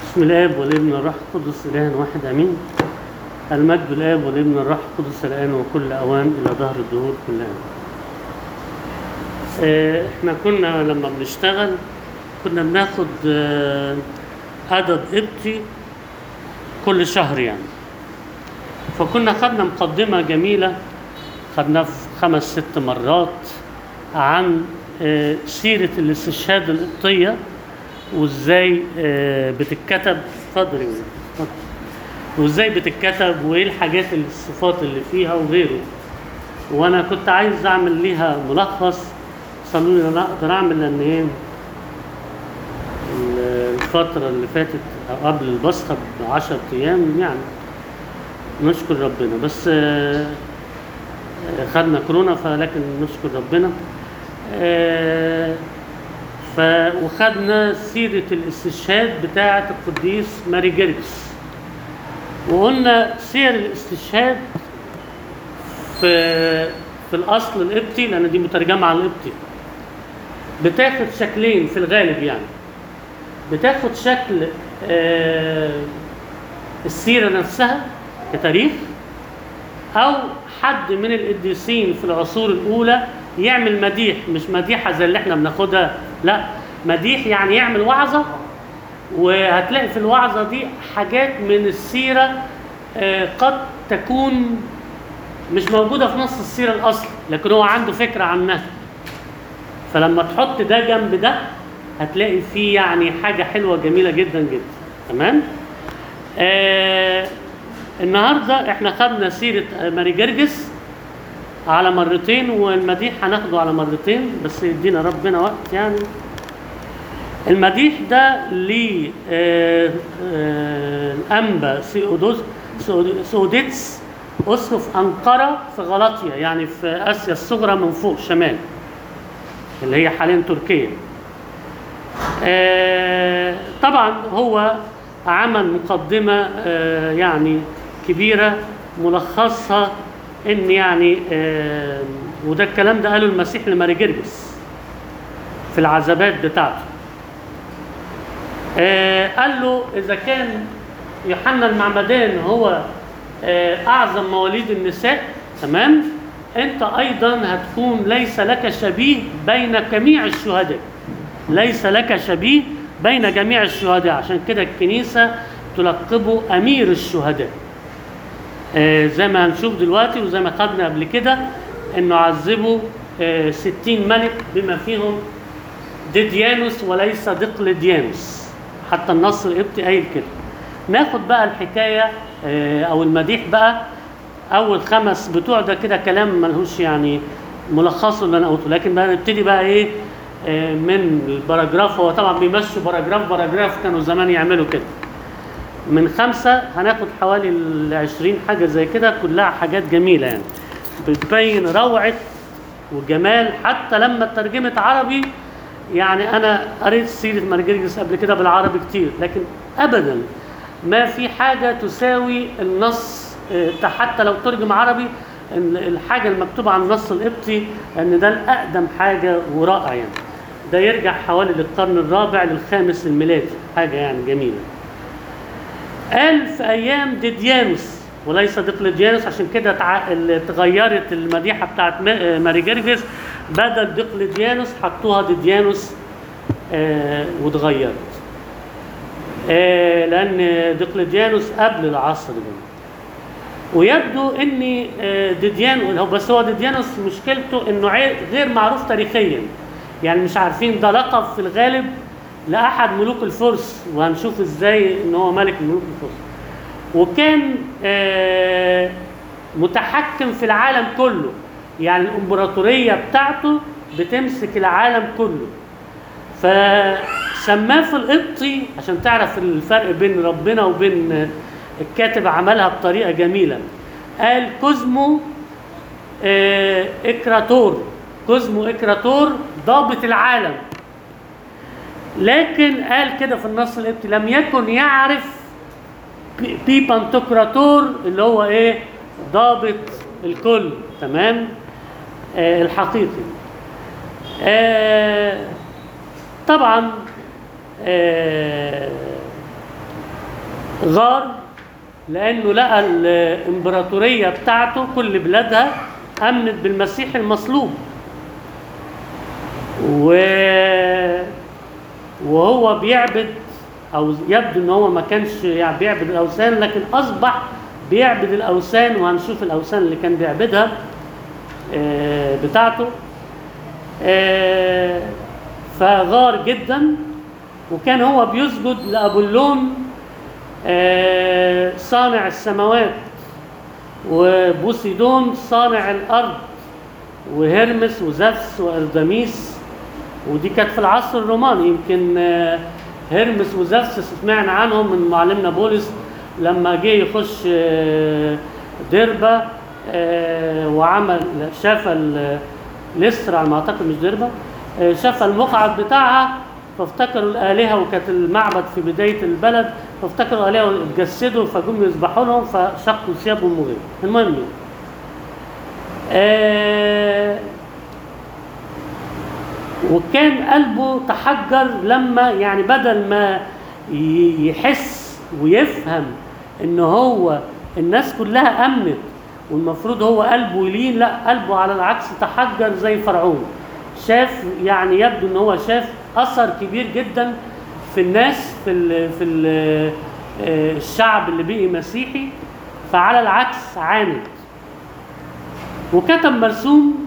بسم الاب والابن والروح القدس اله واحد امين المجد الاب والابن والروح القدس الان وكل اوان الى ظهر الدهور كل اوان آه، احنا كنا لما بنشتغل كنا بناخد آه، عدد قبطي كل شهر يعني فكنا خدنا مقدمة جميلة خدناها في خمس ست مرات عن آه، سيرة الاستشهاد القبطية وازاي آه، بتتكتب اتفضل يا ولد، اتفضل. وازاي بتتكتب وايه الحاجات اللي الصفات اللي فيها وغيره وانا كنت عايز اعمل ليها ملخص صلوا لي انا اقدر اعمل لان ايه ال- الفترة اللي فاتت أو قبل البصخة ب 10 ايام يعني نشكر ربنا بس آه، آه، خدنا كورونا فلكن نشكر ربنا آه، ف وخدنا سيرة الاستشهاد بتاعة القديس ماري جرجس وقلنا سير الاستشهاد في في الأصل القبطي لأن دي مترجمة على القبطي بتاخد شكلين في الغالب يعني بتاخد شكل آه، السيرة نفسها كتاريخ أو حد من القديسين في العصور الأولى يعمل مديح مش مديحة زي اللي احنا بناخدها لا مديح يعني يعمل وعظة وهتلاقي في الوعظة دي حاجات من السيرة آه، قد تكون مش موجودة في نص السيرة الأصل لكن هو عنده فكرة عنها فلما تحط ده جنب ده هتلاقي فيه يعني حاجة حلوة جميلة جدا جدا تمام آه النهاردة احنا خدنا سيرة ماري جرجس على مرتين والمديح هناخده على مرتين بس يدينا ربنا وقت يعني المديح ده ل الأنبا سيودوس سيود- سيوديتس أسقف أنقرة في غلطية يعني في آسيا الصغرى من فوق شمال اللي هي حاليا تركيا آه، طبعا هو عمل مقدمة آه، يعني كبيرة ملخصها ان يعني آه، وده الكلام ده قاله المسيح لماري جرجس في العذابات بتاعته آه، قال له اذا كان يوحنا المعمدان هو آه، اعظم مواليد النساء تمام انت ايضا هتكون ليس لك شبيه بين جميع الشهداء ليس لك شبيه بين جميع الشهداء عشان كده الكنيسه تلقبه امير الشهداء آه، زي ما هنشوف دلوقتي وزي ما خدنا قبل كده انه عذبوا آه، 60 ملك بما فيهم ديديانوس وليس دقلديانوس حتى النص القبطي قايل كده ناخد بقى الحكايه آه، او المديح بقى اول خمس بتوع ده كده كلام ملهوش يعني ملخصه اللي انا قلته لكن بقى نبتدي بقى ايه آه، من الباراجراف هو طبعا بيمشوا باراجراف باراجراف كانوا زمان يعملوا كده من خمسة هناخد حوالي العشرين حاجة زي كده كلها حاجات جميلة يعني بتبين روعة وجمال حتى لما اترجمت عربي يعني أنا قريت سيرة مرجرجس قبل كده بالعربي كتير لكن أبدا ما في حاجة تساوي النص آه، حتى لو ترجم عربي إن الحاجة المكتوبة على النص القبطي أن ده الأقدم حاجة ورائع يعني ده يرجع حوالي للقرن الرابع للخامس الميلادي حاجة يعني جميلة قال في ايام ديديانوس وليس دقلديانوس عشان كده تع... ال- اتغيرت المديحه بتاعت ما- ماري جرجس بدل دقلديانوس حطوها ديديانوس آه واتغيرت آه لان دقلديانوس قبل العصر ده ويبدو ان آه، ديديان هو بس هو ديديانوس مشكلته انه عي- غير معروف تاريخيا يعني مش عارفين ده لقب في الغالب لاحد ملوك الفرس وهنشوف ازاي ان هو ملك من ملوك الفرس وكان آه، متحكم في العالم كله يعني الامبراطوريه بتاعته بتمسك العالم كله فسماه في القبطي عشان تعرف الفرق بين ربنا وبين الكاتب عملها بطريقه جميله قال كوزمو آه، اكراتور كوزمو اكراتور ضابط العالم لكن قال كده في النص القبطي لم يكن يعرف بي- بيبانتوكراتور اللي هو ايه ضابط الكل تمام آه الحقيقي آه طبعا آه غار لانه لقى الامبراطوريه بتاعته كل بلادها امنت بالمسيح المصلوب و وهو بيعبد او يبدو ان هو ما كانش يعني بيعبد الاوثان لكن اصبح بيعبد الاوثان وهنشوف الاوثان اللي كان بيعبدها آه، بتاعته آه، فغار جدا وكان هو بيسجد لابولون آه، صانع السماوات وبوسيدون صانع الارض وهرمس وزفس واردميس ودي كانت في العصر الروماني يمكن آه، هرمس وزفس سمعنا عنهم من معلمنا بولس لما جه يخش آه، ديربا آه، وعمل شاف ال- لسرا على ما اعتقد مش ديربا آه، شاف المقعد بتاعها فافتكروا الآلهة وكانت المعبد في بداية البلد فافتكروا الآلهة واتجسدوا فجم يذبحوا لهم فشقوا ثيابهم وغيره المهم يعني. آه وكان قلبه تحجر لما يعني بدل ما ي- يحس ويفهم ان هو الناس كلها امنت والمفروض هو قلبه يلين لا قلبه على العكس تحجر زي فرعون شاف يعني يبدو ان هو شاف اثر كبير جدا في الناس في ال في ال آه، الشعب اللي بقي مسيحي فعلى العكس عاند وكتب مرسوم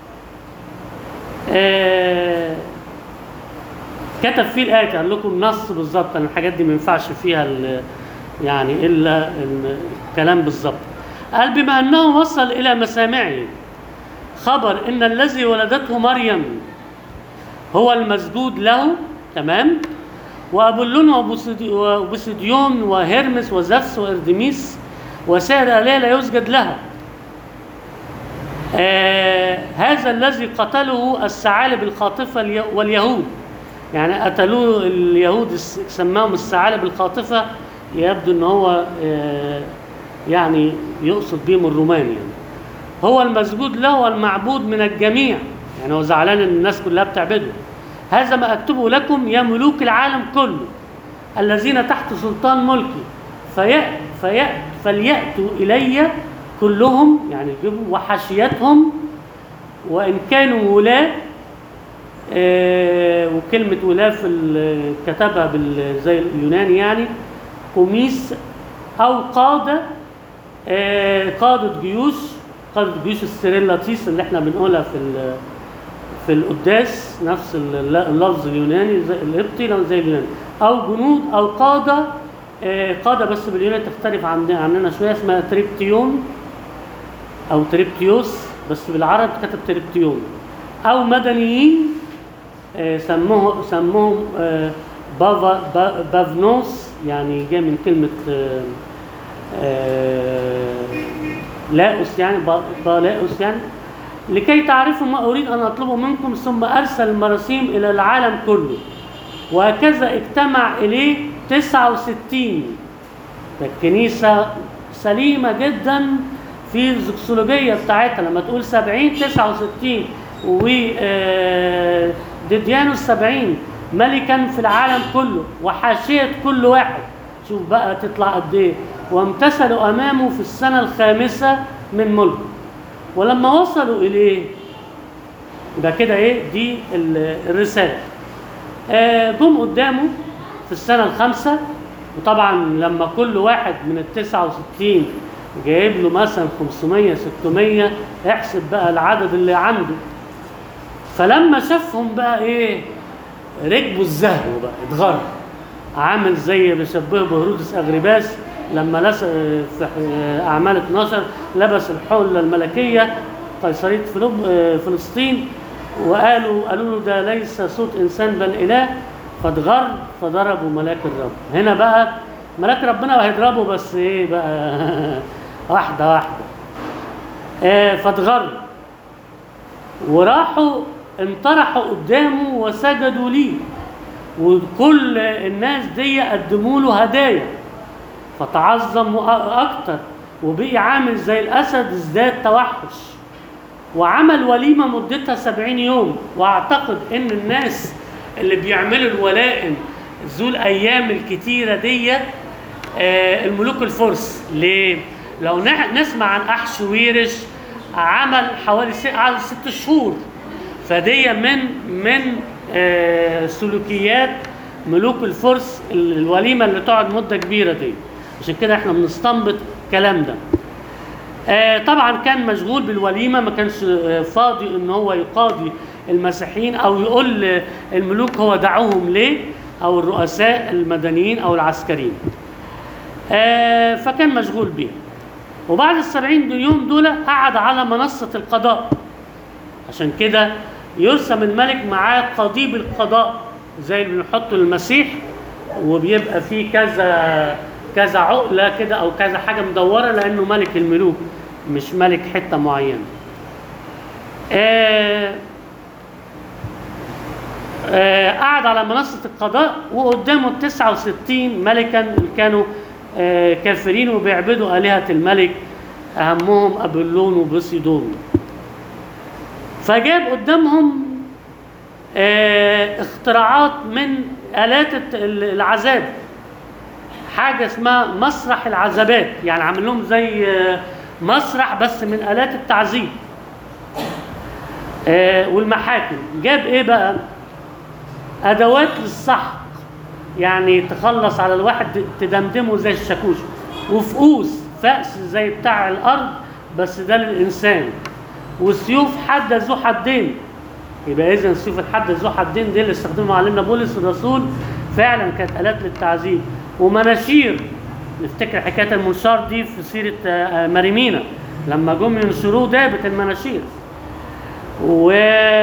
آه، كتب فيه الآية قال لكم نص بالظبط أنا الحاجات دي ما ينفعش فيها ال- يعني إلا ال- الكلام بالظبط قال بما أنه وصل إلى مسامعه خبر إن الذي ولدته مريم هو المسجود له تمام وأبولون وبوسيدي- وبوسيديون وهرمس وزفس وإردميس وسائر الآلهة لا يسجد لها آه هذا الذي قتله الثعالب الخاطفة الي- واليهود يعني قتلوه اليهود الس- سماهم الثعالب الخاطفة يبدو ان هو آه يعني يقصد بهم الرومان يعني هو المسجود له والمعبود من الجميع يعني هو زعلان ان الناس كلها بتعبده هذا ما اكتبه لكم يا ملوك العالم كله الذين تحت سلطان ملكي في في فليأتوا إلي كلهم يعني يجيبوا وحاشيتهم وإن كانوا ولاة آه وكلمة ولاة في ال- كتبها بال- زي اليوناني يعني قميص أو قادة آه قادة جيوش قادة جيوش السيريلاتيس اللي احنا بنقولها في ال- في القداس نفس الل- اللفظ اليوناني زي القبطي لو زي اليوناني او جنود او قاده آه، قاده بس باليوناني تختلف عن عننا شويه اسمها تريبتيون او تريبتيوس بس بالعربي كتب تريبتيون او مدنيين آه، سموه سموهم آه، بافا با- بافنوس يعني جاي من كلمه آه، آه، لاؤس يعني با- بالاؤس يعني لكي تعرفوا ما أريد أن أطلبه منكم ثم أرسل المراسيم إلى العالم كله وهكذا اجتمع إليه 69 ده الكنيسة سليمة جدا في الزكسولوجية بتاعتها لما تقول 70 69 و آه، ديديانوس 70 ملكا في العالم كله وحاشية كل واحد شوف بقى تطلع قد ايه وامتثلوا امامه في السنة الخامسة من ملكه ولما وصلوا اليه يبقى كده ايه دي ال- الرساله آه، جم قدامه في السنه الخامسه وطبعا لما كل واحد من ال 69 جايب له مثلا 500 600 احسب بقى العدد اللي عنده فلما شافهم بقى ايه ركبوا الزهو بقى اتغر عامل زي بيشبهه بهرودس اغرباس لما لس في اعمال 12 لبس الحله الملكيه قيصريه فلوب- آه، فلسطين وقالوا قالوا له ده ليس صوت انسان بل اله فاتغر فضربوا ملاك الرب هنا بقى ملاك ربنا هيضربه بس ايه بقى واحده واحده آه، فاتغر وراحوا انطرحوا قدامه وسجدوا ليه وكل الناس دي قدموا له هدايا فتعظم أ- اكتر وبقي عامل زي الاسد ازداد توحش وعمل وليمه مدتها سبعين يوم واعتقد ان الناس اللي بيعملوا الولائم ذو الايام الكتيره دي آه، الملوك الفرس ليه؟ لو نح- نسمع عن أحشويرش عمل حوالي س- على ست شهور فدي من من آه، سلوكيات ملوك الفرس ال- الوليمة اللي تقعد مدة كبيرة دي عشان كده احنا بنستنبط الكلام ده آه، طبعا كان مشغول بالوليمه ما كانش آه، فاضي ان هو يقاضي المسيحيين او يقول الملوك هو دعوهم ليه او الرؤساء المدنيين او العسكريين آه، فكان مشغول بيها وبعد السبعين يوم دول قعد على منصة القضاء عشان كده يرسم الملك معاه قضيب القضاء زي اللي بنحطه للمسيح وبيبقى فيه كذا كذا عقلة كده أو كذا حاجة مدورة لأنه ملك الملوك مش ملك حتة معينة. آه آه قعد على منصة القضاء وقدامه 69 ملكا اللي كانوا آه كافرين وبيعبدوا آلهة الملك أهمهم أبلون وبوسيدون. فجاب قدامهم آه، اختراعات من آلات الت- العذاب حاجة اسمها مسرح العذابات يعني عامل لهم زي آه، مسرح بس من آلات التعذيب آه، والمحاكم جاب ايه بقى ادوات للسحق يعني تخلص على الواحد تدمدمه زي الشاكوش وفؤوس فأس زي بتاع الارض بس ده للانسان وسيوف حاده ذو حدين يبقى اذا سيوف الحد ذو حدين دي اللي استخدمها علمنا بولس الرسول فعلا كانت الات للتعذيب ومناشير نفتكر حكايه المنشار دي في سيره آه، آه، مريمينا لما جم ينشروه دابت المناشير و...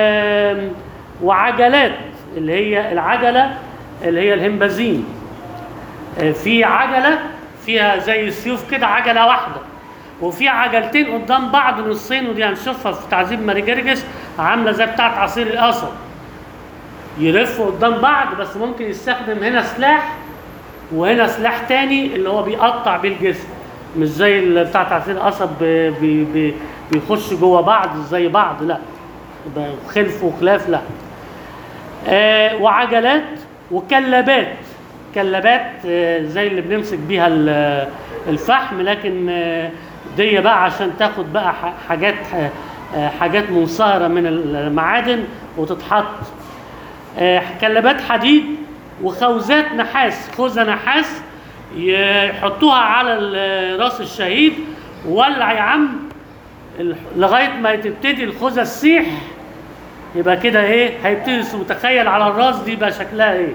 وعجلات اللي هي العجله اللي هي الهمبازين آه، في عجله فيها زي السيوف كده عجله واحده وفي عجلتين قدام بعض نصين ودي هنشوفها في تعذيب ماري جرجس عامله زي بتاعه عصير القصب يلفوا قدام بعض بس ممكن يستخدم هنا سلاح وهنا سلاح تاني اللي هو بيقطع بيه الجسم مش زي اللي بتاعت عصير القصب بي بي بي بيخش جوه بعض زي بعض لا يبقى خلف وخلاف لا آه وعجلات وكلابات كلابات آه زي اللي بنمسك بيها ال- الفحم لكن آه دي بقى عشان تاخد بقى ح- حاجات آه حاجات منصهرة من المعادن وتتحط آه كلابات حديد وخوذات نحاس خوذة نحاس يحطوها على ال- راس الشهيد ولع يا عم ال- لغايه ما تبتدي الخوذه تسيح يبقى كده ايه هيبتدي متخيل على الراس دي بقى شكلها ايه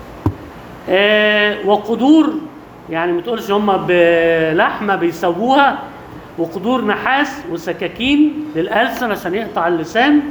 آه وقدور يعني ما تقولش هم بلحمه بيسووها وقدور نحاس وسكاكين للألسن عشان يقطع اللسان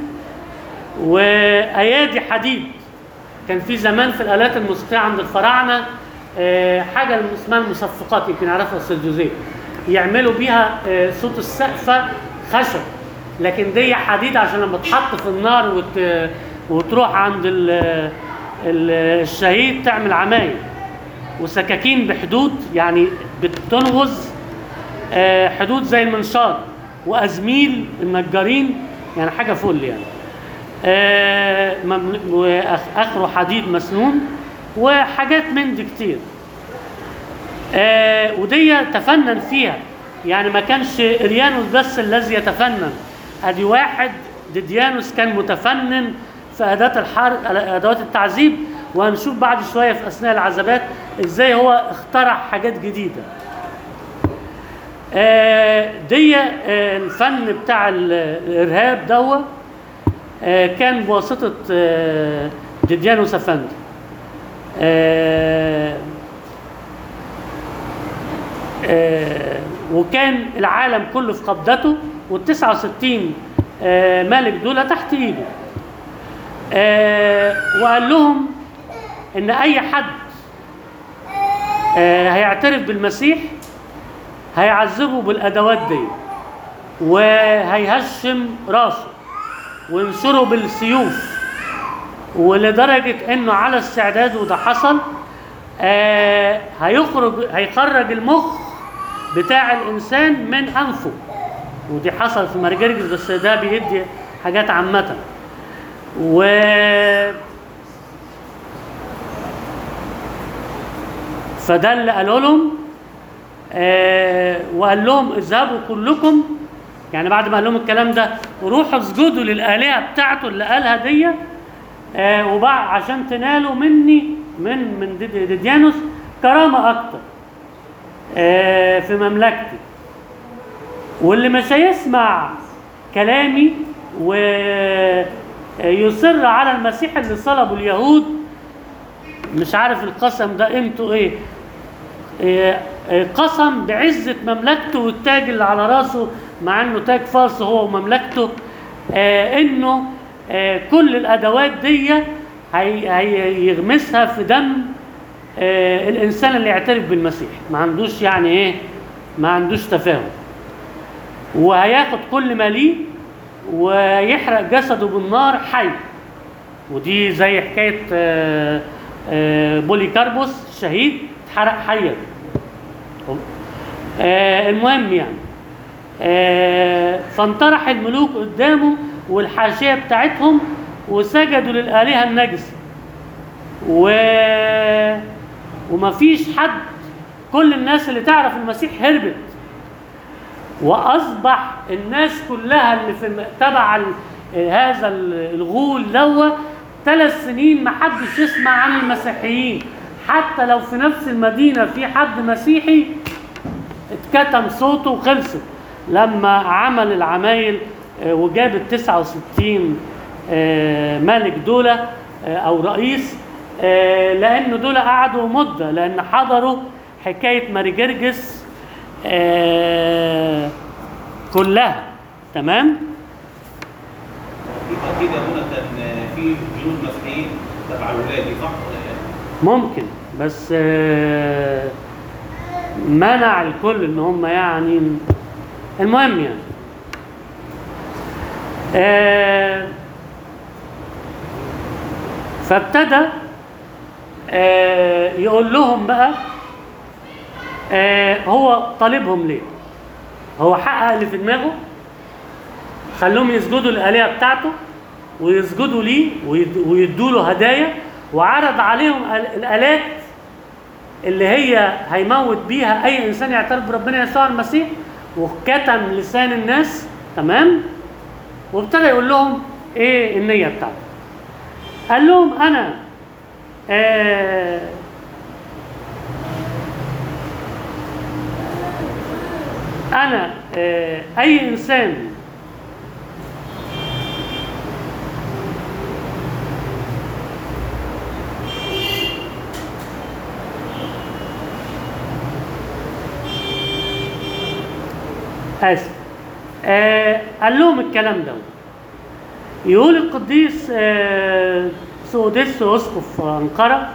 وايادي حديد كان في زمان في الالات الموسيقيه عند الفراعنه آه، حاجه اسمها المصفقات يمكن يعرفها استاذ جوزيه يعملوا بيها آه، صوت السقفه خشب لكن دي حديد عشان لما تحط في النار وت... وتروح عند ال... ال... الشهيد تعمل عمايل وسكاكين بحدود يعني بتنغز آه، حدود زي المنشار وازميل النجارين يعني حاجه فل يعني آه، ممل- وآخ- اخره حديد مسنون وحاجات من دي كتير آه، ودي تفنن فيها يعني ما كانش اريانوس بس الذي يتفنن ادي واحد ديديانوس كان متفنن في اداه الحرب ادوات التعذيب وهنشوف بعد شويه في اثناء العذابات ازاي هو اخترع حاجات جديده آه، دي آه، الفن بتاع ال- الارهاب دوت آه، كان بواسطه آه، ديديانوس افندي آه، آه، وكان العالم كله في قبضته وال 69 آه، ملك دول تحت ايده آه، وقال لهم ان اي حد آه، هيعترف بالمسيح هيعذبه بالادوات دي وهيهشم راسه وينشره بالسيوف ولدرجه انه على استعداد وده حصل آه هيخرج هيخرج المخ بتاع الانسان من انفه ودي حصل في مرجرجس بس ده بيدي حاجات عامه و فده اللي قالوا لهم آه وقال لهم اذهبوا كلكم يعني بعد ما قال لهم الكلام ده روحوا اسجدوا للآلهة بتاعته اللي قالها دي آه وبعد عشان تنالوا مني من من ديد- ديديانوس كرامة أكتر آه في مملكتي واللي مش هيسمع كلامي ويصر على المسيح اللي صلبه اليهود مش عارف القسم ده قيمته ايه إيه، إيه، قسم بعزة مملكته والتاج اللي على راسه مع انه تاج فارس هو ومملكته آه انه آه كل الادوات دي هي- هيغمسها في دم آه الانسان اللي يعترف بالمسيح ما عندوش يعني ايه ما عندوش تفاهم وهياخد كل ما ليه ويحرق جسده بالنار حي ودي زي حكايه آه، آه، بوليكاربوس الشهيد اتحرق حيا آه، المهم يعني آه، فانطرح الملوك قدامه والحاشيه بتاعتهم وسجدوا للالهه النجسه و ومفيش حد كل الناس اللي تعرف المسيح هربت واصبح الناس كلها اللي في الم- تبع ال- هذا ال- الغول دوا ثلاث سنين ما حدش يسمع عن المسيحيين حتى لو في نفس المدينه في حد مسيحي اتكتم صوته وخلصت لما عمل العمايل آه، وجاب ال 69 آه، ملك دولة آه، او رئيس آه، لان دول قعدوا مده لان حضروا حكايه ماري جرجس آه، كلها تمام اكيد اكيد يا ابونا كان في جنود مسيحيين تبع الولايه دي صح ولا ايه؟ ممكن بس آه، منع الكل ان هم يعني المهم يعني آه، فابتدى آه، يقول لهم بقى آه، هو طالبهم ليه هو حقق اللي في دماغه خلوهم يسجدوا للآلهة بتاعته ويسجدوا ليه ويد- ويدوا له هدايا وعرض عليهم ال- الآلات اللي هي هيموت بيها أي إنسان يعترف بربنا يسوع المسيح وكتم لسان الناس تمام وابتدى يقول لهم إيه النية بتاعته قال لهم أنا آه أنا آه أي إنسان آسف آه قال لهم الكلام ده يقول القديس آه سوديس أسقف أنقرة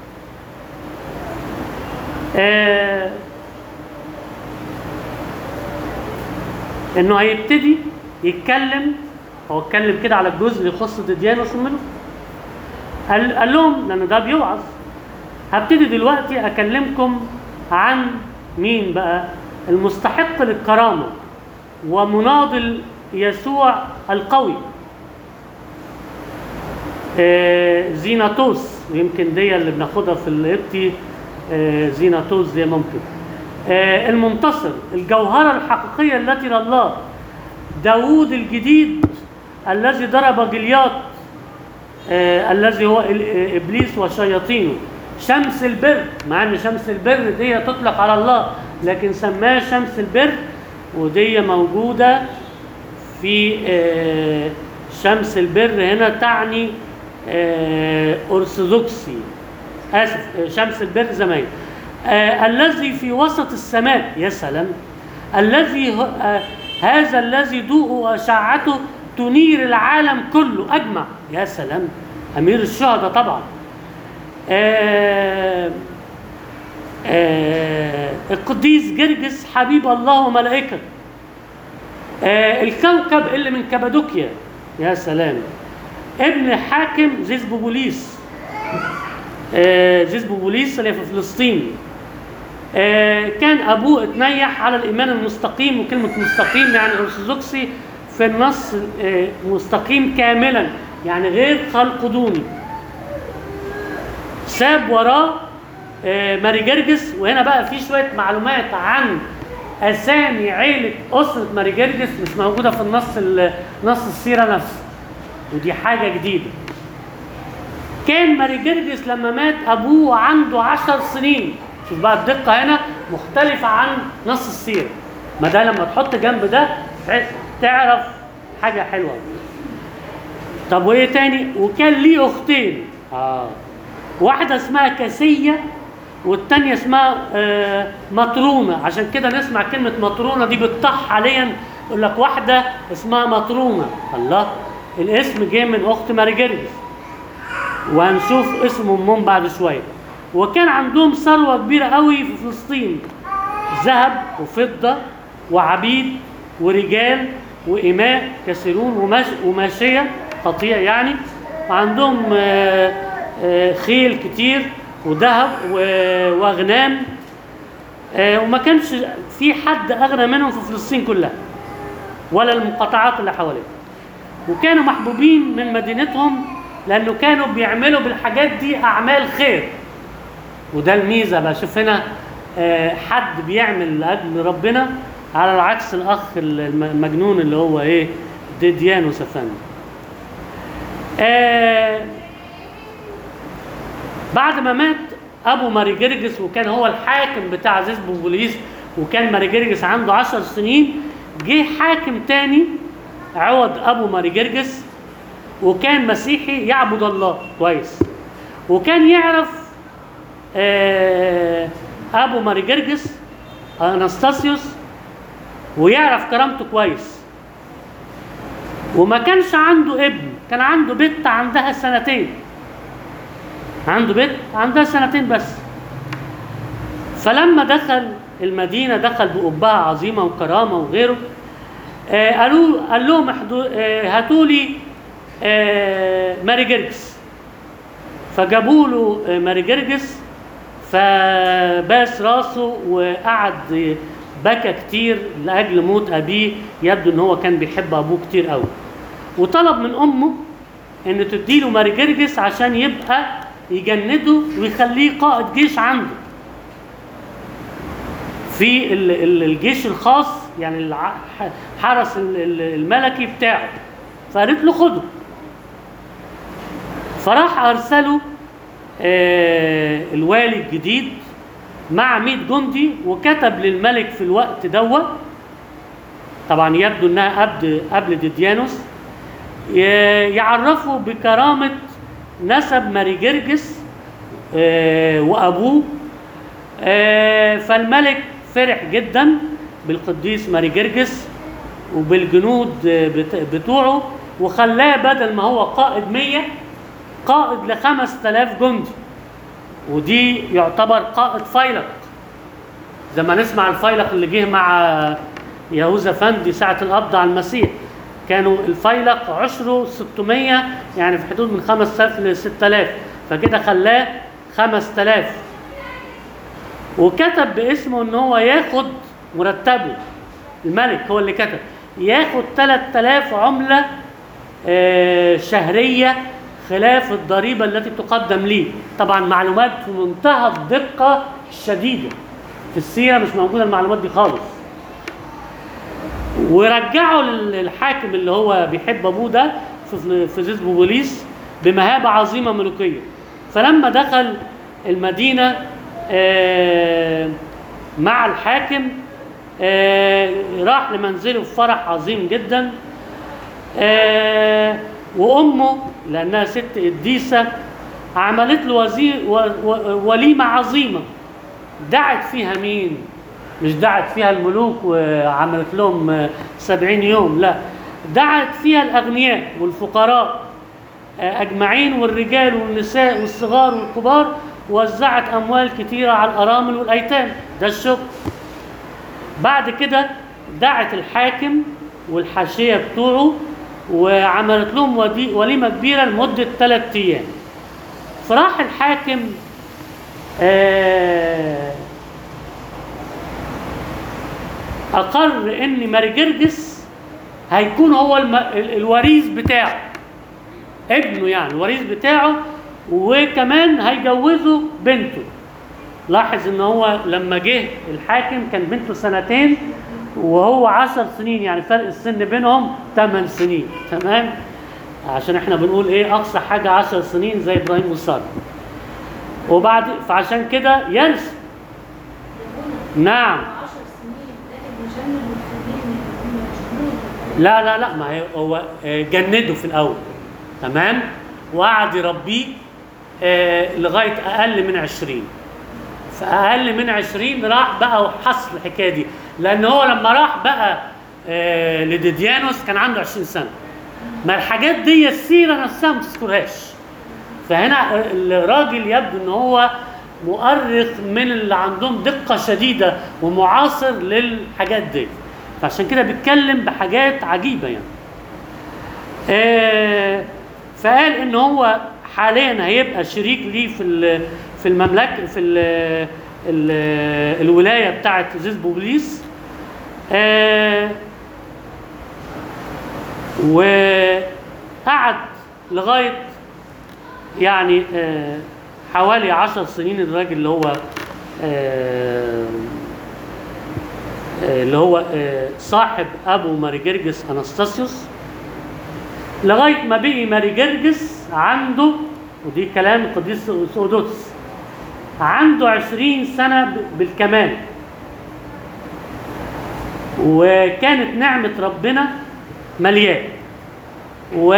آه انه هيبتدي يتكلم هو اتكلم كده على الجزء اللي يخص ديديانوس منه قال, قال لهم لان ده بيوعظ هبتدي دلوقتي اكلمكم عن مين بقى المستحق للكرامه ومناضل يسوع القوي آه زيناتوس ويمكن دي اللي بناخدها في القبطي آه زيناتوس دي ممكن آه المنتصر الجوهرة الحقيقية التي لله داوود الجديد الذي ضرب جليات آه الذي هو ال- آه، ابليس وشياطينه شمس البر مع ان شمس البر دي تطلق على الله لكن سماها شمس البر ودي موجوده في آه، شمس البر هنا تعني آه، ارثوذكسي اسف آه، شمس البر زمان آه، الذي في وسط السماء يا سلام الذي ه- آه، هذا الذي ضوء واشعته تنير العالم كله اجمع يا سلام امير الشهداء طبعا آه آه القديس جرجس حبيب الله وملائكته آه الكوكب اللي من كابادوكيا يا سلام ابن حاكم زيزبوبوليس آه زيزبوبوليس اللي في فلسطين آه كان ابوه اتنيح على الايمان المستقيم وكلمه مستقيم يعني ارثوذكسي في النص آه مستقيم كاملا يعني غير خلق دوني ساب وراه آه، ماري جرجس وهنا بقى في شويه معلومات عن اسامي عيله اسره ماري جرجس مش موجوده في النص ال- نص السيره نفسه ودي حاجه جديده كان ماري جرجس لما مات ابوه عنده عشر سنين شوف بقى الدقه هنا مختلفه عن نص السيره ما ده لما تحط جنب ده تعرف حاجه حلوه طب وايه تاني وكان ليه اختين اه واحده اسمها كاسيه والتانية اسمها آه مطرونة عشان كده نسمع كلمة مطرونة دي بتطح حاليا يقول لك واحدة اسمها مطرونة الله الاسم جه من أخت ماري جرجس وهنشوف اسم أمهم بعد شوية وكان عندهم ثروة كبيرة قوي في فلسطين ذهب وفضة وعبيد ورجال وإماء كثيرون ومش وماشية قطيع يعني وعندهم آه، آه، خيل كتير وذهب و- واغنام آه، وما كانش في حد اغنى منهم في فلسطين كلها ولا المقاطعات اللي حواليها وكانوا محبوبين من مدينتهم لانه كانوا بيعملوا بالحاجات دي اعمال خير وده الميزه بقى شوف هنا آه، حد بيعمل لاجل ربنا على العكس الاخ الم- المجنون اللي هو ايه ديديانوس افندي آه بعد ما مات ابو ماري جرجس وكان هو الحاكم بتاع زيز بوبوليس وكان ماري جرجس عنده عشر سنين جه حاكم تاني عوض ابو ماري جرجس وكان مسيحي يعبد الله كويس وكان يعرف آه ابو ماري جرجس انستاسيوس ويعرف كرامته كويس وما كانش عنده ابن كان عنده بنت عندها سنتين عنده بنت عندها سنتين بس فلما دخل المدينة دخل بقبعة عظيمة وكرامة وغيره آه قالوا قال لهم احدو- آه هاتوا لي آه ماري جرجس فجابوا له آه ماري جرجس فباس راسه وقعد بكى كتير لاجل موت ابيه يبدو ان هو كان بيحب ابوه كتير قوي وطلب من امه ان تديله ماري جرجس عشان يبقى يجنده ويخليه قائد جيش عنده في ال- ال- الجيش الخاص يعني الع- حرس ال- ال- الملكي بتاعه فقالت له خده فراح ارسله آه، الوالي الجديد مع 100 جندي وكتب للملك في الوقت دوت طبعا يبدو انها قبل قبل ديديانوس ي- يعرفوا بكرامه نسب ماري جرجس آه، وابوه آه، فالملك فرح جدا بالقديس ماري جرجس وبالجنود آه، بت- بتوعه وخلاه بدل ما هو قائد 100 قائد ل 5000 جندي ودي يعتبر قائد فيلق زي ما نسمع الفيلق اللي جه مع يهوذا فندي ساعة القبض على المسيح كانوا الفيلق عشره 600 يعني في حدود من 5000 ل 6000 فكده خلاه 5000 وكتب باسمه ان هو ياخد مرتبه الملك هو اللي كتب ياخد 3000 عملة آه، شهرية خلاف الضريبة التي تقدم ليه طبعا معلومات في منتهى الدقة الشديدة في السيرة مش موجودة المعلومات دي خالص ورجعوا لل- للحاكم اللي هو بيحب ابوه ده في في زيز بوبوليس بمهابه عظيمه ملوكيه فلما دخل المدينه آه، مع الحاكم آه، راح لمنزله بفرح عظيم جدا آه، وامه لانها ست قديسه عملت له وزير و- و- وليمه عظيمه دعت فيها مين؟ مش دعت فيها الملوك وعملت لهم آه، سبعين يوم لا دعت فيها الأغنياء والفقراء آه، أجمعين والرجال والنساء والصغار والكبار ووزعت أموال كتيرة على الأرامل والأيتام ده الشكر بعد كده دعت الحاكم والحاشية بتوعه وعملت لهم ودي- وليمة كبيرة لمدة ثلاثة أيام فراح الحاكم آه اقر ان مارجرجس هيكون هو الم... ال- الوريث بتاعه ابنه يعني الوريث بتاعه وكمان هيجوزه بنته لاحظ ان هو لما جه الحاكم كان بنته سنتين وهو عشر سنين يعني فرق السن بينهم ثمان سنين تمام عشان احنا بنقول ايه اقصى حاجه عشر سنين زي ابراهيم وساره وبعد فعشان كده يرث نعم 10 سنين لكن يجنن المخلين هم جنون لا لا لا ما هي هو آه، جنده في الاول تمام وقعد يربيه آه، لغايه اقل من 20 فاقل من 20 راح بقى وحصل الحكايه دي لان هو لما راح بقى آه، لديديانوس كان عنده 20 سنه ما الحاجات دي السيره نفسها ما تذكرهاش فهنا الراجل يبدو ان هو مؤرخ من اللي عندهم دقه شديده ومعاصر للحاجات دي فعشان كده بيتكلم بحاجات عجيبه يعني آه فقال ان هو حاليا هيبقى شريك ليه في ال- في المملكه في ال ال الولايه بتاعه زيز بوبليس آه وقعد لغايه يعني آه حوالي عشر سنين الراجل اللي هو آه آه، اللي هو آه، صاحب ابو ماريجرجس انستاسيوس لغايه ما بقي ماريجرجس عنده ودي كلام القديس سودوتس عنده عشرين سنة ب- بالكمال وكانت نعمة ربنا مليان و...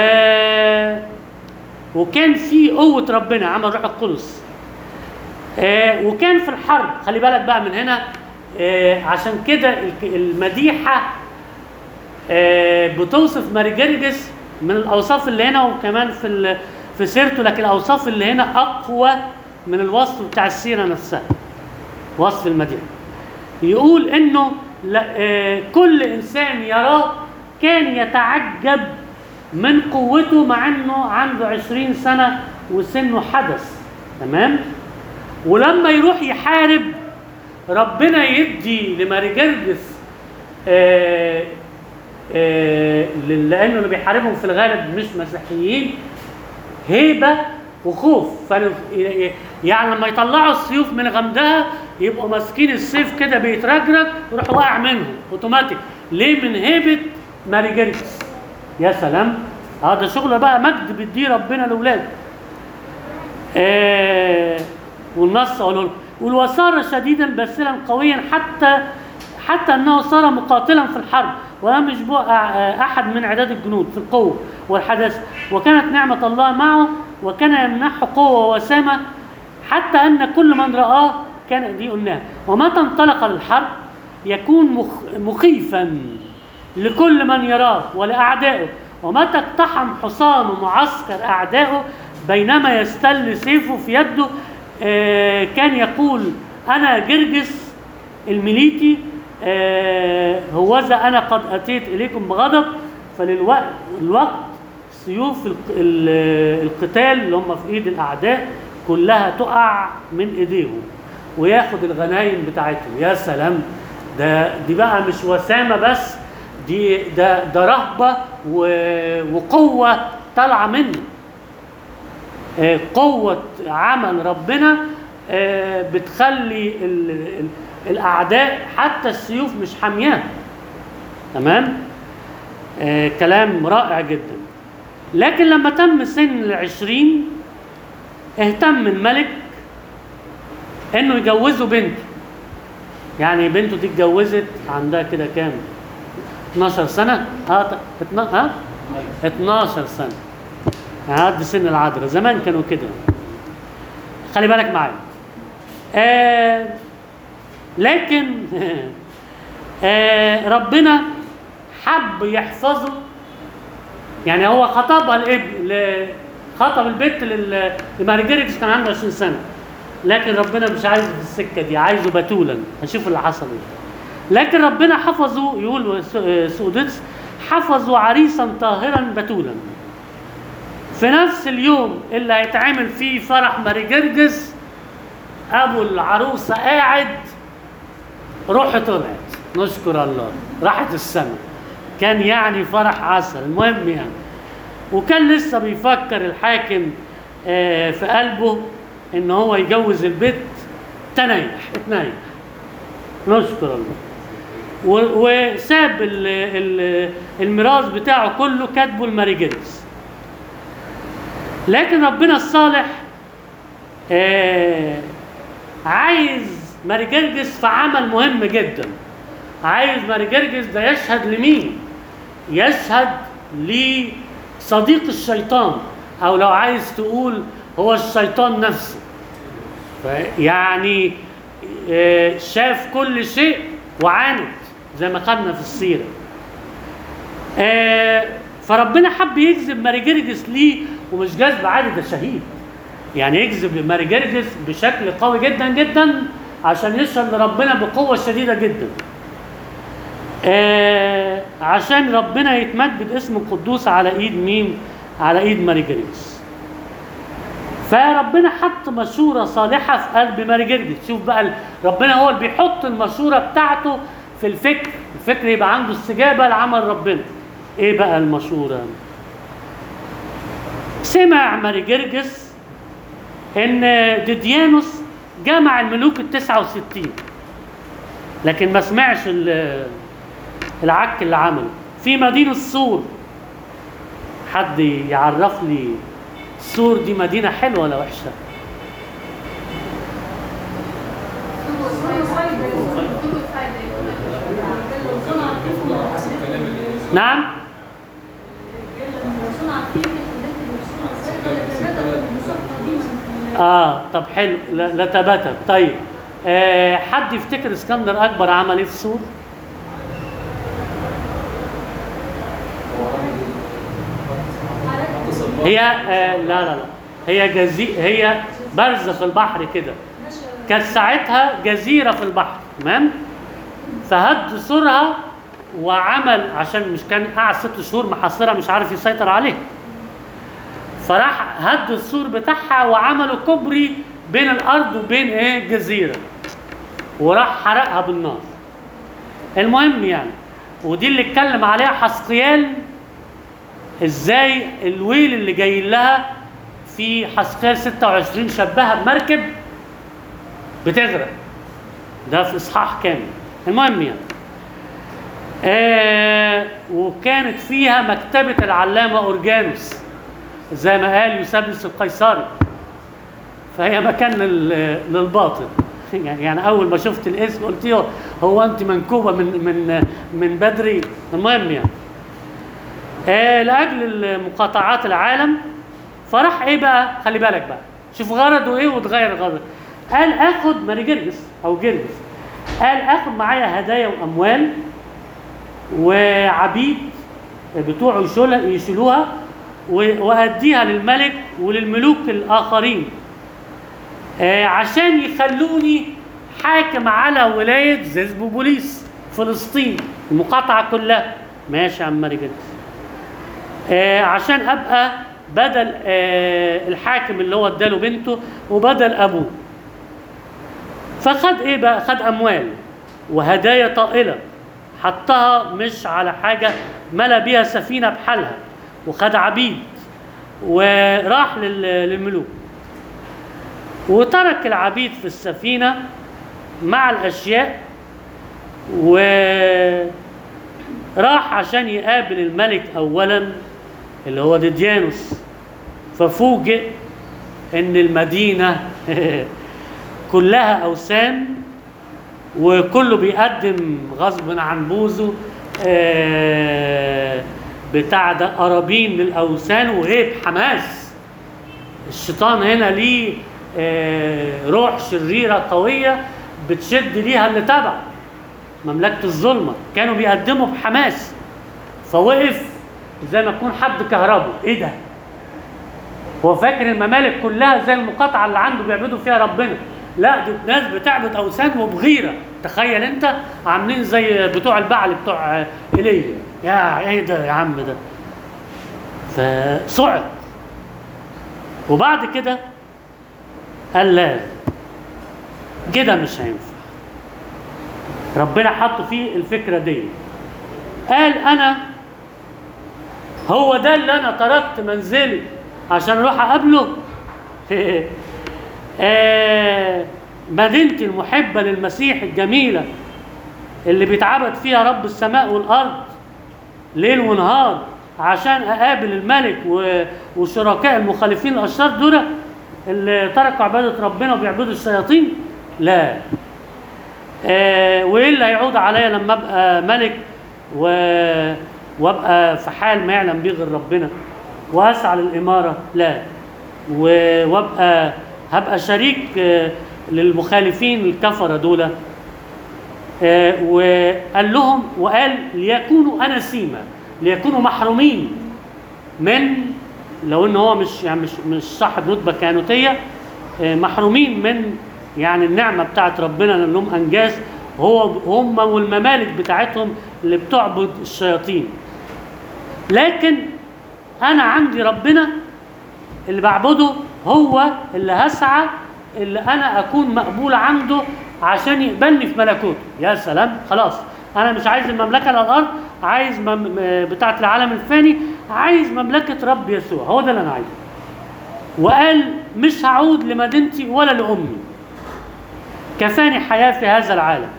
وكان في قوة ربنا عمل روح القدس آه وكان في الحرب خلي بالك بقى من هنا آه عشان كده الك- المديحة آه بتوصف ماريجرجس من الأوصاف اللي هنا وكمان في ال- في سيرته لكن الأوصاف اللي هنا أقوى من الوصف بتاع السيرة نفسها وصف المديحة يقول انه لا- آه، كل انسان يراه كان يتعجب من قوته مع انه عنده عشرين سنة وسنه حدث تمام ولما يروح يحارب ربنا يدي لماريجرجس آه آه لانه اللي بيحاربهم في الغالب مش مسيحيين هيبه وخوف فن- يعني لما يطلعوا السيوف من غمدها يبقوا ماسكين السيف كده بيترجرج يروح واقع منهم اوتوماتيك ليه من هيبه ماريجرجس يا سلام اه ده شغل بقى مجد بيديه ربنا لاولاده آه والنص اقوله لكم يقول وصار شديدا باسلا قويا حتى حتى انه صار مقاتلا في الحرب ولم يشبه أ- احد من عداد الجنود في القوه والحداثه وكانت نعمه الله معه وكان يمنحه قوه ووسامه حتى ان كل من رآه كان دي قلناها ومتى انطلق للحرب يكون مخ مخيفا لكل من يراه ولأعدائه ومتى اقتحم حصان معسكر أعدائه بينما يستل سيفه في يده آه، كان يقول أنا جرجس المليتي آه، هوذا أنا قد أتيت إليكم بغضب فللوقت الوقت سيوف ال- ال- القتال اللي هم في ايد الاعداء كلها تقع من ايديهم وياخد الغنايم بتاعتهم يا سلام ده دي بقى مش وسامه بس دي ده ده رهبه و- وقوه طالعه منه آه، قوة عمل ربنا آه، بتخلي ال- ال- الأعداء حتى السيوف مش حامياه تمام آه، كلام رائع جدا لكن لما تم سن العشرين اهتم الملك انه يجوزه بنته يعني بنته دي اتجوزت عندها كده كام 12 سنة اه ط- اتنا- ها 12 سنة قد سن العذراء زمان كانوا كده خلي بالك معايا آه لكن آه ربنا حب يحفظه يعني هو خطبها الابن ل- خطب البنت لل- لمارجريتس كان عنده 20 سنه لكن ربنا مش عايزه في السكه دي عايزه بتولا هنشوف اللي حصل ايه لكن ربنا حفظه يقول س- سودتس حفظوا عريسا طاهرا بتولا في نفس اليوم اللي هيتعمل فيه فرح ماريجرجس ابو العروسه قاعد روحه طلعت نشكر الله راحت السماء كان يعني فرح عسل المهم يعني وكان لسه بيفكر الحاكم آه، في قلبه ان هو يجوز البت تنيح اتنيح نشكر الله و- وساب ال- ال- الميراث بتاعه كله كاتبه الماريجيرس لكن ربنا الصالح آه عايز ماريجرجس في عمل مهم جدا عايز ماريجرجس ده يشهد لمين يشهد لصديق الشيطان او لو عايز تقول هو الشيطان نفسه ف- يعني آه، شاف كل شيء وعاند زي ما خدنا في السيره آه، فربنا حب يجذب ماريجرجس ليه ومش جذب عادي ده شهيد يعني يجذب ماريجرجس بشكل قوي جدا جدا عشان يشهد لربنا بقوه شديده جدا آه عشان ربنا يتمجد اسمه القدوس على ايد مين على ايد ماريجرجس فربنا حط مشوره صالحه في قلب ماريجرجس شوف بقى ال- ربنا هو اللي بيحط المشوره بتاعته في الفكر الفكر يبقى عنده استجابه لعمل ربنا ايه بقى المشوره سمع ماريجرجس ان ديديانوس جمع الملوك ال 69 لكن ما سمعش ال- العك اللي عمله في مدينة سور حد يعرف لي سور دي مدينة حلوة ولا وحشة؟ نعم اه طب حلو لا لا تبتت طيب آه حد يفتكر اسكندر اكبر عمل ايه في سور؟ هي آه لا لا لا هي جزي هي بارزه في البحر كده كانت ساعتها جزيره في البحر تمام فهد سورها وعمل عشان مش كان قاعد ست شهور محاصرها مش عارف يسيطر عليها فراح هد السور بتاعها وعملوا كوبري بين الارض وبين ايه جزيره وراح حرقها بالنار المهم يعني ودي اللي اتكلم عليها حسقيال ازاي الويل اللي جاي لها في حسقيال 26 شبهها بمركب بتغرق ده في اصحاح كامل المهم يعني آه وكانت فيها مكتبة العلامة أورجانوس زي ما قال يوسابيوس القيصري فهي مكان لل- للباطل يعني يعني اول ما شفت الاسم قلت له هو انت منكوبه من من من بدري المهم يعني آه لاجل مقاطعات العالم فراح ايه بقى خلي بالك بقى شوف غرضه ايه وتغير غرضه قال اخد ماري جرجس او جرجس قال اخد معايا هدايا واموال وعبيد بتوعه يشيلها يشيلوها و- واديها للملك وللملوك الاخرين آه، عشان يخلوني حاكم على ولايه زيزبوبوليس فلسطين المقاطعه كلها ماشي يا عم ماري جرجس آه، عشان ابقى بدل آه، الحاكم اللي هو اداله بنته وبدل ابوه فخد ايه بقى خد اموال وهدايا طائله حطها مش على حاجه ملا بيها سفينه بحالها وخد عبيد وراح لل- للملوك وترك العبيد في السفينه مع الاشياء وراح عشان يقابل الملك اولا اللي هو ديديانوس ففوجئ ان المدينه كلها اوثان وكله بيقدم غصب عن بوزه آه، بتاع ده قرابين للاوثان وهيب حماس الشيطان هنا ليه آه، روح شريره قويه بتشد ليها اللي تبعه مملكه الظلمه كانوا بيقدموا بحماس فوقف زي ما يكون حد كهربه ايه ده هو فاكر الممالك كلها زي المقاطعه اللي عنده بيعبدوا فيها ربنا لا دي ناس بتعبد اوثان وبغيره تخيل انت عاملين زي بتوع البعل بتوع ايليا يا ايه ده يا عم ده فصعد وبعد كده قال لا كده مش هينفع ربنا حط فيه الفكره دي قال انا هو ده اللي انا تركت منزلي عشان اروح اقابله آه مدينتي المحبة للمسيح الجميلة اللي بيتعبد فيها رب السماء والأرض ليل ونهار عشان أقابل الملك و- وشركاء المخالفين الأشرار دول اللي تركوا عبادة ربنا وبيعبدوا الشياطين لا آه وايه اللي هيعود عليا لما ابقى ملك و... وابقى في حال ما يعلم به غير ربنا واسعى للاماره لا و... وابقى هبقى شريك آه للمخالفين الكفره دول آه وقال لهم وقال ليكونوا اناسيما ليكونوا محرومين من لو ان هو مش يعني مش مش صاحب رتبه كهنوتيه آه، محرومين من يعني النعمه بتاعت ربنا لانهم انجاز هو هم والممالك بتاعتهم اللي بتعبد الشياطين لكن انا عندي ربنا اللي بعبده هو اللي هسعى اللي انا اكون مقبول عنده عشان يقبلني في ملكوته يا سلام خلاص انا مش عايز المملكه على الارض عايز مم... م- بتاعه العالم الفاني عايز مملكه رب يسوع هو ده اللي انا عايزه وقال مش هعود لمدينتي ولا لامي كفاني حياه في هذا العالم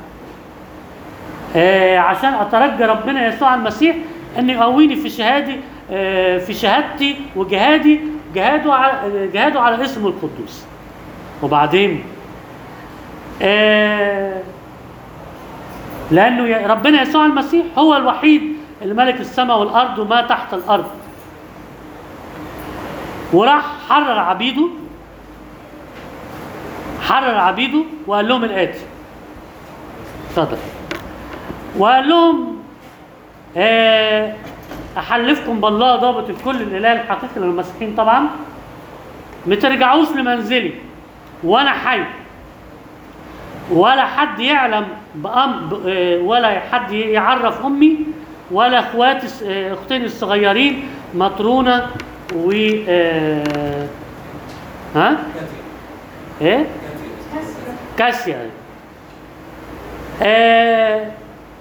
آه عشان اترجى ربنا يسوع المسيح ان يقويني في شهادي آه في شهادتي وجهادي جهاده على جهاده على اسمه القدوس وبعدين آه لانه يا- ربنا يسوع المسيح هو الوحيد اللي ملك السماء والارض وما تحت الارض وراح حرر عبيده حرر عبيده وقال لهم الاتي اتفضل وقال لهم آه، احلفكم بالله ضابط الكل الاله الحقيقي للمسيحيين طبعا ما ترجعوش لمنزلي وانا حي ولا حد يعلم بأم ب- آه، ولا حد يعرف امي ولا اخواتي الس- آه، اختين الصغيرين مطرونه و آه، ها ايه كاسيا آه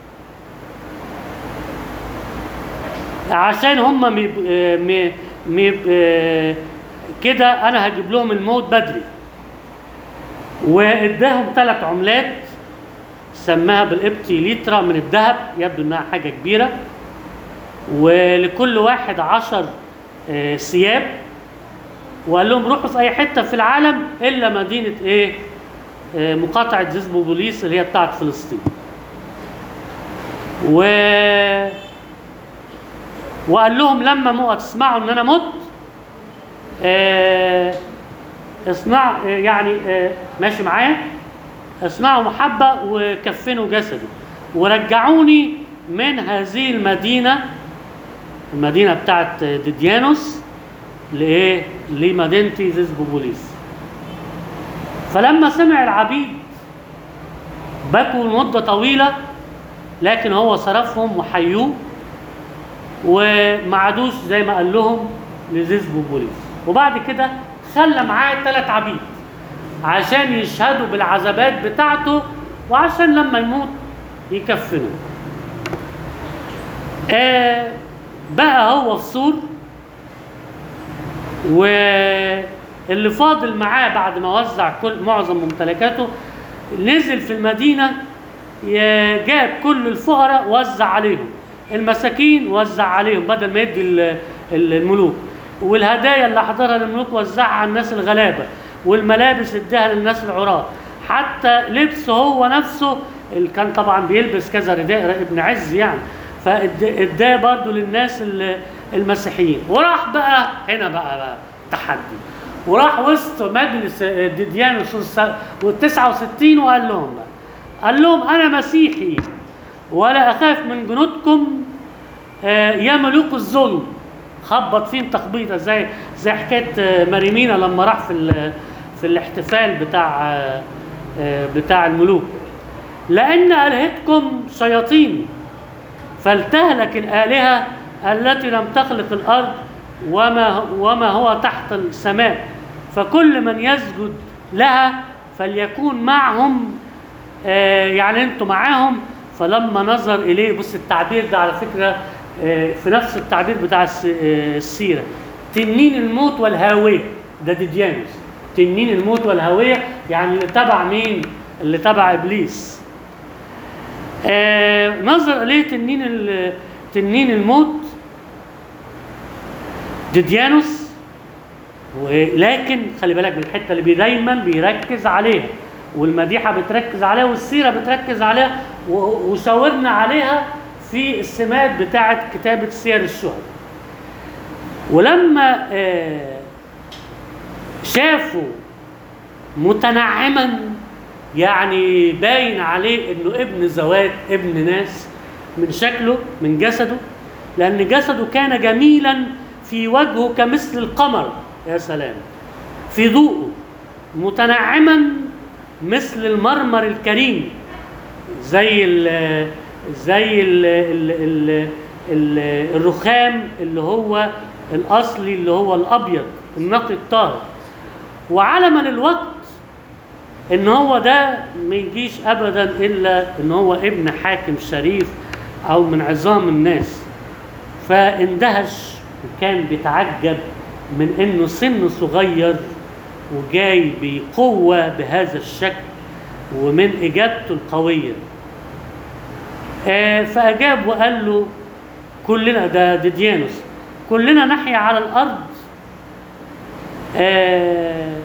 عشان هم ميب آه، مي ميب آه، كده انا هجيب لهم الموت بدري واداهم ثلاث عملات سماها بالقبطي لترا من الذهب يبدو انها حاجه كبيره ولكل واحد عشر آه، ثياب وقال لهم روحوا في اي حته في العالم الا مدينه ايه آه، مقاطعه زيزبو بوليس اللي هي بتاعت فلسطين و وقال لهم لما مو تسمعوا ان انا مت آه، اصنع آه، يعني آه، ماشي معايا اصنعوا محبة وكفنوا جسدي ورجعوني من هذه المدينة المدينة بتاعت ديديانوس لإيه؟ لمدينتي زيزبوبوليس فلما سمع العبيد بكوا مدة طويلة لكن هو صرفهم وحيوه وما عادوش زي ما قال لهم لزيزبوبوليس وبعد كده خلى معاه ثلاث عبيد عشان يشهدوا بالعذابات بتاعته وعشان لما يموت يكفنوه آه بقى هو في سور واللي فاضل معاه بعد ما وزع كل معظم ممتلكاته نزل في المدينة ي- جاب كل الفقراء وزع عليهم المساكين وزع عليهم بدل ما يدي ال- ال- الملوك والهدايا اللي حضرها للملوك وزعها على الناس الغلابة والملابس اداها للناس العراة حتى لبسه هو نفسه اللي كان طبعا بيلبس كذا رداء ابن عز يعني فاداه برضه للناس ال- المسيحيين وراح بقى هنا بقى, بقى تحدي وراح وسط مجلس ديديانوس وال 69 وقال لهم بقى قال لهم انا مسيحي ولا اخاف من جنودكم آه، يا ملوك الظلم خبط فيهم تخبيطه زي زي حكايه آه، مريمينا لما راح في ال- في الاحتفال بتاع آه، آه، بتاع الملوك لان الهتكم شياطين فلتهلك الالهه التي لم تخلق الارض وما وما هو تحت السماء فكل من يسجد لها فليكون معهم آه، يعني انتوا معاهم فلما نظر اليه بص التعبير ده على فكره آه، في نفس التعبير بتاع الس- آه، السيره تنين الموت والهاويه ده ديديانوس تنين الموت والهوية يعني اللي تبع مين اللي تبع إبليس آه نظر إليه تنين ال- تنين الموت ديديانوس ولكن خلي بالك من الحته اللي بي دايما بيركز عليها والمديحه بتركز عليها والسيره بتركز عليها و- وشاورنا عليها في السمات بتاعه كتابه سير الشهداء ولما آه، شافوا متنعما يعني باين عليه انه ابن زوات ابن ناس من شكله من جسده لان جسده كان جميلا في وجهه كمثل القمر يا سلام في ضوءه متنعما مثل المرمر الكريم زي ال زي ال ال ال ال الرخام اللي هو الاصلي اللي هو الابيض النقي الطاهر وعلما للوقت ان هو ده ما يجيش ابدا الا ان هو ابن حاكم شريف او من عظام الناس فاندهش وكان بيتعجب من انه سنه صغير وجاي بقوه بهذا الشكل ومن اجابته القويه آه، فاجاب وقال له كلنا ده ديديانوس كلنا نحيا على الارض آه،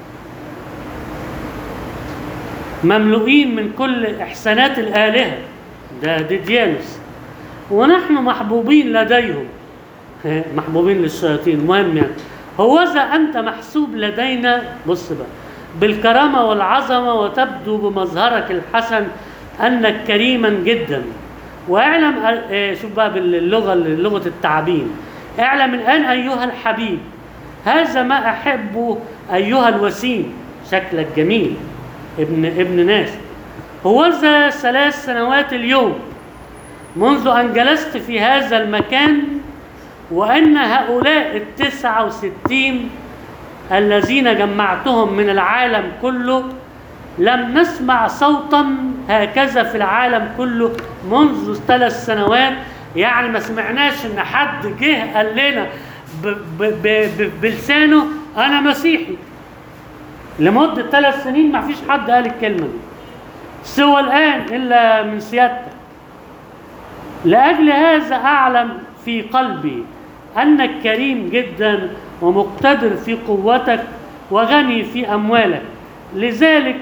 مملوئين من كل احسانات الالهه ده ديديانوس ونحن محبوبين لديهم محبوبين للشياطين المهم يعني هوذا انت محسوب لدينا بص بقى بالكرامه والعظمه وتبدو بمظهرك الحسن انك كريما جدا واعلم آه، شوف بقى باللغه لغه التعبين اعلم الان ايها الحبيب هذا ما احبه ايها الوسيم شكلك جميل ابن ابن ناس هوذا ثلاث سنوات اليوم منذ أن جلست في هذا المكان وأن هؤلاء التسعة وستين الذين جمعتهم من العالم كله لم نسمع صوتا هكذا في العالم كله منذ ثلاث سنوات يعني ما سمعناش ان حد جه قال لنا ب- ب- ب- ب- بلسانه انا مسيحي لمدة ثلاث سنين ما فيش حد قال الكلمة دي سوى الآن إلا من سيادتك لأجل هذا أعلم في قلبي أنك كريم جدا ومقتدر في قوتك وغني في أموالك لذلك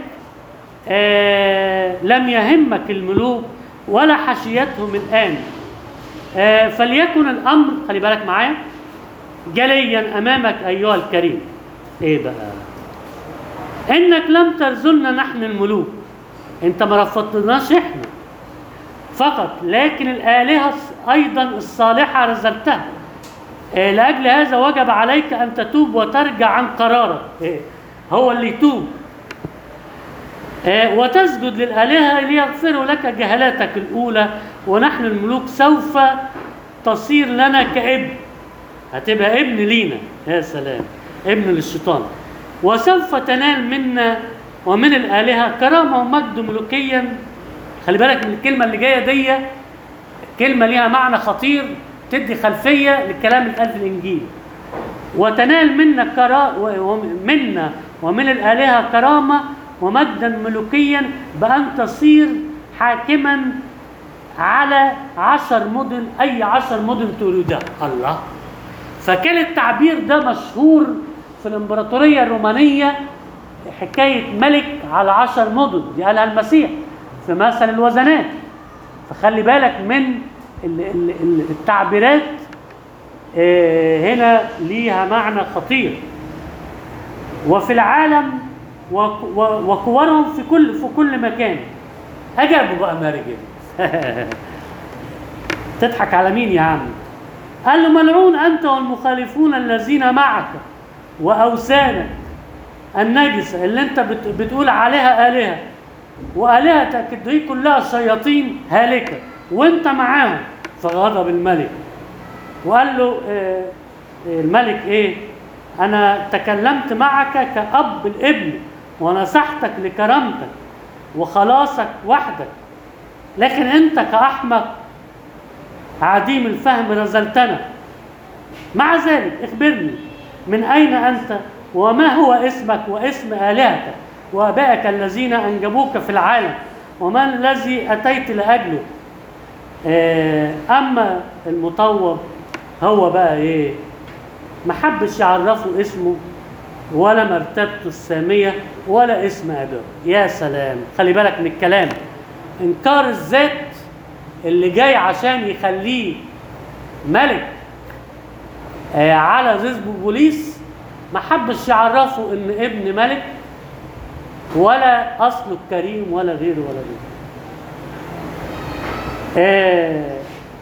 آه لم يهمك الملوك ولا حشيتهم الآن آه فليكن الأمر خلي بالك معايا جليا أمامك أيها الكريم إيه بقى إنك لم ترزلنا نحن الملوك أنت ما رفضتناش إحنا فقط لكن الآلهة أيضا الصالحة رزلتها آه، لأجل هذا وجب عليك أن تتوب وترجع عن قرارك آه، هو اللي يتوب آه، وتسجد للآلهة ليغفروا لك جهلاتك الأولى ونحن الملوك سوف تصير لنا كابن هتبقى ابن لينا يا سلام ابن للشيطان وسوف تنال منا ومن الآلهة كرامة ومجد ملوكيا خلي بالك من الكلمة اللي جاية دي كلمة ليها معنى خطير تدي خلفية للكلام اللي اتقال في الإنجيل وتنال منا كرا منا ومن الآلهة كرامة ومجدا ملوكيا بأن تصير حاكما على عشر مدن أي عشر مدن تريدها الله فكان التعبير ده مشهور في الإمبراطورية الرومانية حكاية ملك على عشر مدن دي قالها المسيح في مثل الوزنات فخلي بالك من ال- ال- ال- التعبيرات آه، هنا ليها معنى خطير وفي العالم وك- و- وكورهم في كل في كل مكان اجابوا بقى مارجل تضحك على مين يا عم قال له ملعون انت والمخالفون الذين معك واوثانك النجسه اللي انت بت- بتقول عليها الهه والهتك دي كلها شياطين هالكه وانت معاهم فغضب الملك وقال له آه، آه، الملك ايه انا تكلمت معك كاب الابن ونصحتك لكرامتك وخلاصك وحدك لكن انت كاحمق عديم الفهم رزلتنا مع ذلك اخبرني من اين انت وما هو اسمك واسم آلهتك وآبائك الذين أنجبوك في العالم وما الذي أتيت لأجله آه، أما المطوب هو بقى إيه ما حبش يعرفه اسمه ولا مرتبته السامية ولا اسم أبيه يا سلام خلي بالك من الكلام إنكار الذات اللي جاي عشان يخليه ملك آه، على رزق بوليس ما حبش يعرفه ان ابن ملك ولا اصله الكريم ولا غيره ولا غيره آه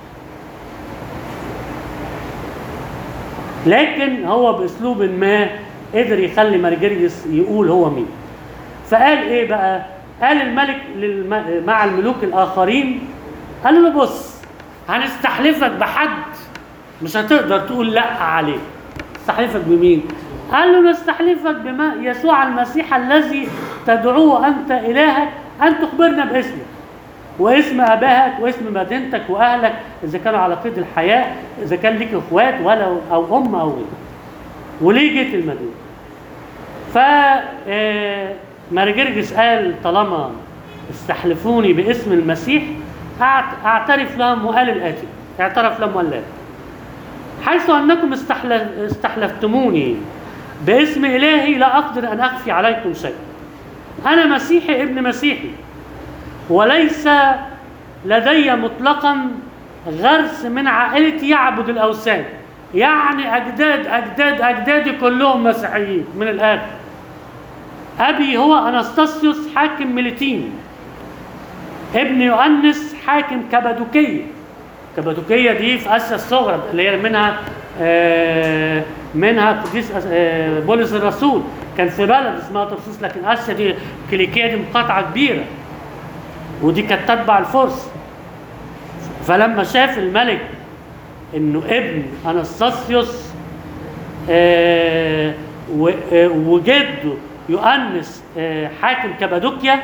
لكن هو باسلوب ما قدر يخلي مرجرجس يقول هو مين فقال ايه بقى قال الملك للم... مع الملوك الاخرين قال له بص هنستحلفك بحد مش هتقدر تقول لا عليه استحلفك بمين قال له نستحلفك بما يسوع المسيح الذي تدعوه انت الهك ان تخبرنا باسمه واسم ابائك واسم مدينتك واهلك اذا كانوا على قيد الحياه اذا كان ليك اخوات ولا او ام او غيره وليه جيت المدينه ف آه، مارجرجس قال طالما استحلفوني باسم المسيح أعت- اعترف لهم وقال الاتي اعترف لهم وقال الآتي. حيث انكم استحلف استحلفتموني باسم الهي لا اقدر ان اخفي عليكم شيء انا مسيحي ابن مسيحي وليس لدي مطلقا غرس من عائلتي يعبد الاوثان يعني اجداد اجداد اجدادي كلهم مسيحيين من الاخر ابي هو انستاسيوس حاكم ميليتين ابن يؤنس حاكم كبادوكيه كبادوكيه دي في اسيا الصغرى اللي هي منها آه، منها قديس آه، بولس الرسول كان في بلد اسمها طرسوس لكن اسيا دي كيليكيه دي مقاطعه كبيره ودي كانت تتبع الفرس فلما شاف الملك انه ابن انستاسيوس آه، و- آه، وجده يؤنس آه، حاكم كبادوكيا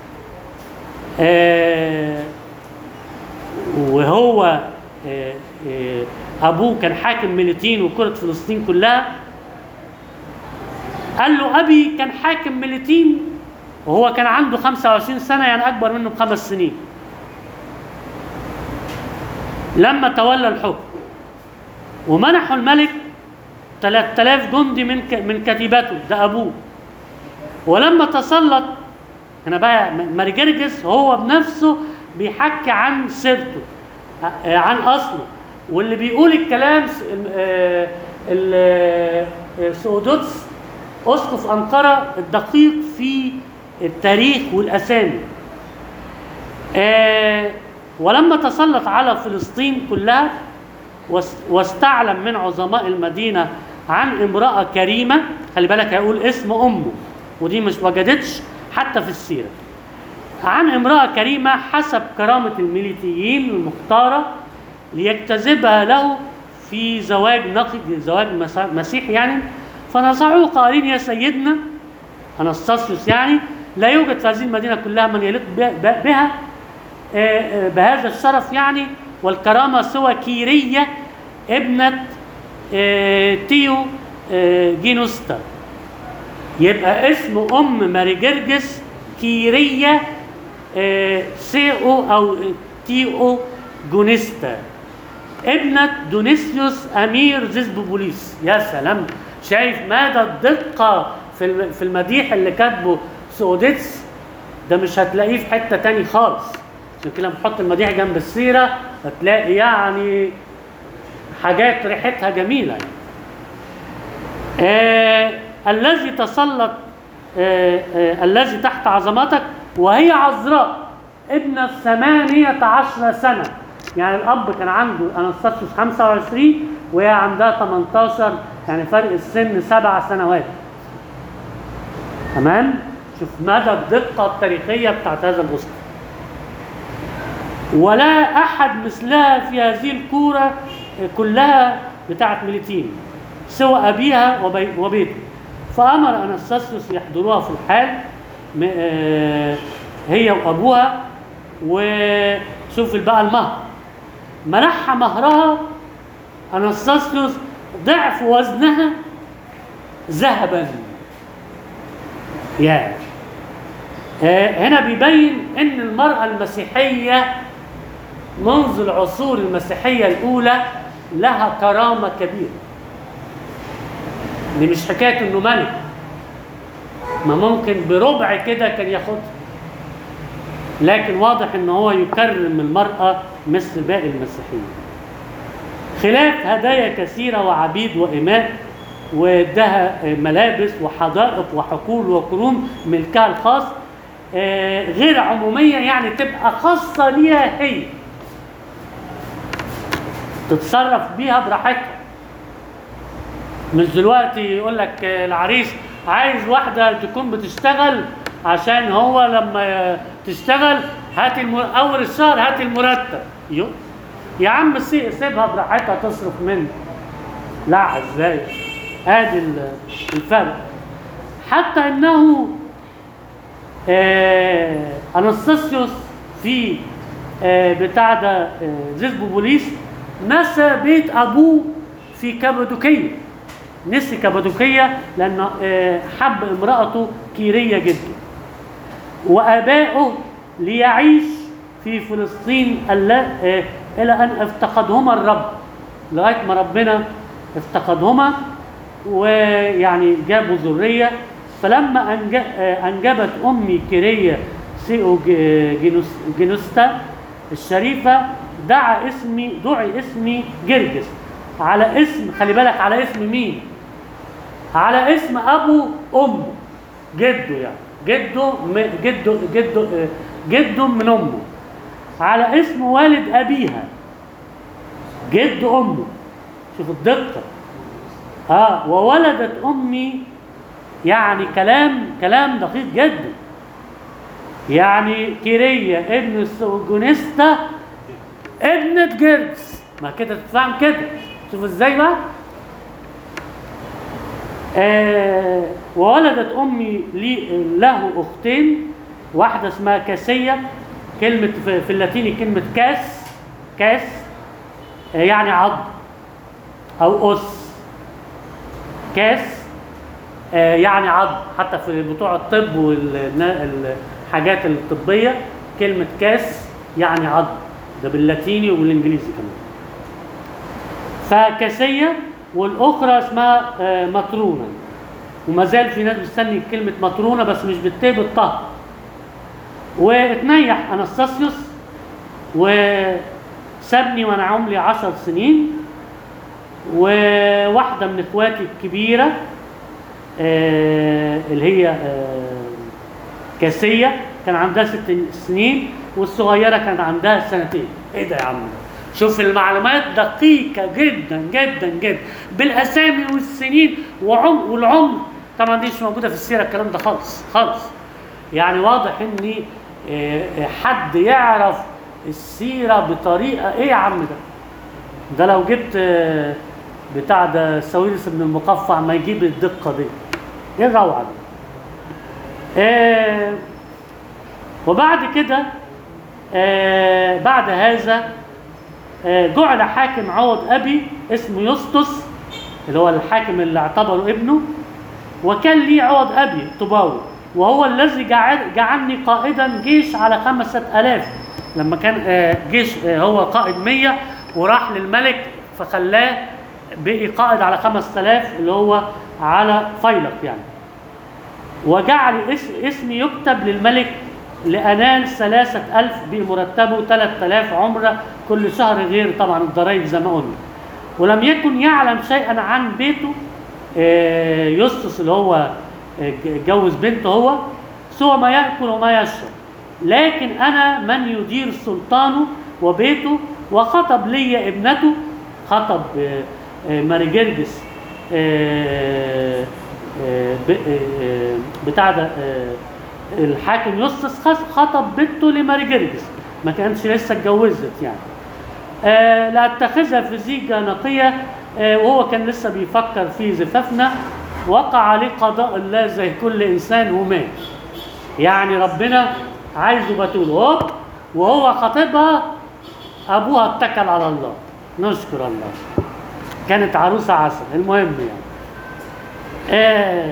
آه، وهو آه، آه، ابوه كان حاكم ميليتين وكره فلسطين كلها قال له ابي كان حاكم ميليتين وهو كان عنده 25 سنه يعني اكبر منه بخمس سنين لما تولى الحكم ومنحوا الملك 3000 جندي من ك- من كتيبته ده ابوه ولما تسلط هنا بقى مارجرجس هو بنفسه بيحكي عن سيرته آه، عن اصله واللي بيقول الكلام س- آه، ال- آه، سودوتس اسقف انقره الدقيق في التاريخ والاسامي آه، ولما تسلط على فلسطين كلها واس- واستعلم من عظماء المدينة عن امرأة كريمة خلي بالك هيقول اسم أمه ودي مش وجدتش حتى في السيرة عن امرأة كريمة حسب كرامة الميليتيين المختارة ليجتذبها له في زواج نقي زواج مسا- مسيح يعني فنصحوه قائلين يا سيدنا انستاسيوس يعني لا يوجد في هذه المدينة كلها من يليق ب- ب- بها آه، آه، بهذا الشرف يعني والكرامة سوى كيرية ابنة آه، تيو آه، جينوستا يبقى اسم أم ماريجرجس كيرية آه، سيو أو تيو جونيستا ابنة دونيسيوس أمير زيزبوبوليس يا سلام شايف مدى الدقة في الم- في المديح اللي كاتبه سوديتس ده مش هتلاقيه في حتة تاني خالص عشان كده بحط المديح جنب السيرة هتلاقي يعني حاجات ريحتها جميلة يعني. آه الذي تسلط آه آه الذي تحت عظمتك وهي عذراء ابنة ثمانية عشر سنة يعني الأب كان عنده أنستاسيوس 25 وهي عندها 18 يعني فرق السن سبع سنوات تمام شوف مدى الدقة التاريخية بتاعت هذا الأسطى ولا أحد مثلها في هذه الكورة كلها بتاعت ميليتين سوى أبيها وبي- وبيته فأمر أنستاسيوس يحضروها في الحال م- آه، هي وأبوها وشوف بقى المهر منحها مهرها أنستاسيوس ضعف وزنها ذهبا يا آه، هنا بيبين ان المرأة المسيحية منذ العصور المسيحية الأولى لها كرامة كبيرة دي مش حكاية انه ملك ما ممكن بربع كده كان ياخدها لكن واضح ان هو يكرم المرأة مثل باقي المسيحيين خلاف هدايا كثيرة وعبيد وإماء وادها ملابس وحدائق وحقول وكروم ملكها الخاص آه، غير عمومية يعني تبقى خاصة ليها هي تتصرف بيها براحتها مش دلوقتي يقول لك آه، العريس عايز واحدة تكون بتشتغل عشان هو لما تشتغل هات الم... أول الشهر هات المرتب يو. يا عم سي- سيبها براحتها تصرف منه لا ازاي ادي ال- الفرق حتى انه آه انستاسيوس في آه بتاع ده آه زيزبو بوليس نسى بيت ابوه في كابادوكيه نسي كابادوكيه لان آه حب امراته كيريه جدا وابائه ليعيش في فلسطين ألا آه، الى ان افتقدهما الرب لغايه ما ربنا افتقدهما ويعني جابوا ذريه فلما أنج- آه، انجبت امي كيريه سيو ج- جينوس- جينوستا الشريفه دعا اسمي دعي اسمي جرجس على اسم خلي بالك على اسم مين؟ على اسم ابو امه جده يعني جده م- جده جده آه، جده من امه على اسم والد ابيها جد امه شوف الدقه اه وولدت امي يعني كلام كلام دقيق جدا يعني كيريا ابن السوجونيستا ابنة جرجس ما كده تفهم كده شوف ازاي بقى آه وولدت امي لي له اختين واحده اسمها كاسيه كلمه في, في اللاتيني كلمه كاس كاس آه يعني عظم او اس كاس آه يعني عظم حتى في بتوع الطب والحاجات الطبيه كلمه كاس يعني عظم ده باللاتيني وبالانجليزي كمان فكاسيه والاخرى اسمها آه، مطرونه وما زال في ناس بتستني كلمه مطرونه بس مش بالتاء بالطه واتنيح انستاسيوس وسابني وانا عمري عشر سنين وواحده من اخواتي الكبيره آه، اللي هي آه، كاسيه كان عندها ست سنين والصغيره كان عندها سنتين ايه ده يا عم شوف المعلومات دقيقة جدا جدا جدا بالأسامي والسنين وعم والعمر طبعا دي مش موجودة في السيرة الكلام ده خالص خالص يعني واضح ان آه، آه، حد يعرف السيرة بطريقة ايه يا عم ده ده لو جبت آه، بتاع ده ساويرس بن المقفع ما يجيب الدقة دي ايه الروعة دي آه وبعد كده آه بعد هذا آه جعل حاكم عوض ابي اسمه يسطس اللي هو الحاكم اللي اعتبره ابنه وكان لي عوض ابي طباوي وهو الذي جعل جعلني قائدا جيش على خمسة ألاف لما كان آه، جيش آه، هو قائد مية وراح للملك فخلاه بقي قائد على خمسة آلاف اللي هو على فيلق يعني وجعل اس- اسمي يكتب للملك لأنال ثلاثة ألف بمرتبه ثلاثة آلاف عمرة كل شهر غير طبعا الضرائب زي ما قلنا ولم يكن يعلم شيئا عن بيته آه، يسطس اللي هو آه، اتجوز بنته هو سوى ما يأكل وما يشرب لكن أنا من يدير سلطانه وبيته وخطب لي ابنته خطب آه، آه، ماري جرجس آه، آه، ب- آه، بتاع ده آه، الحاكم يسطس خس- خطب بنته لماري جرجس ما كانش لسه اتجوزت يعني آه، لأتخذها في زيجة نقية آه، وهو كان لسه بيفكر في زفافنا وقع عليه قضاء الله زي كل إنسان ومات يعني ربنا عايزه بتول هوب وهو خطيبها أبوها اتكل على الله نشكر الله كانت عروسة عسل المهم يعني آه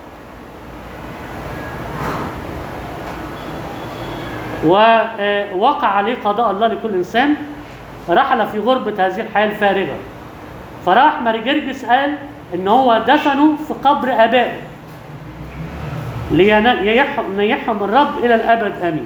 ووقع عليه قضاء الله لكل انسان رحل في غربة هذه الحياة الفارغة فراح مارجرجس قال ان هو دفنه في قبر ابائه لينيحهم ينيحهم الرب الى الابد امين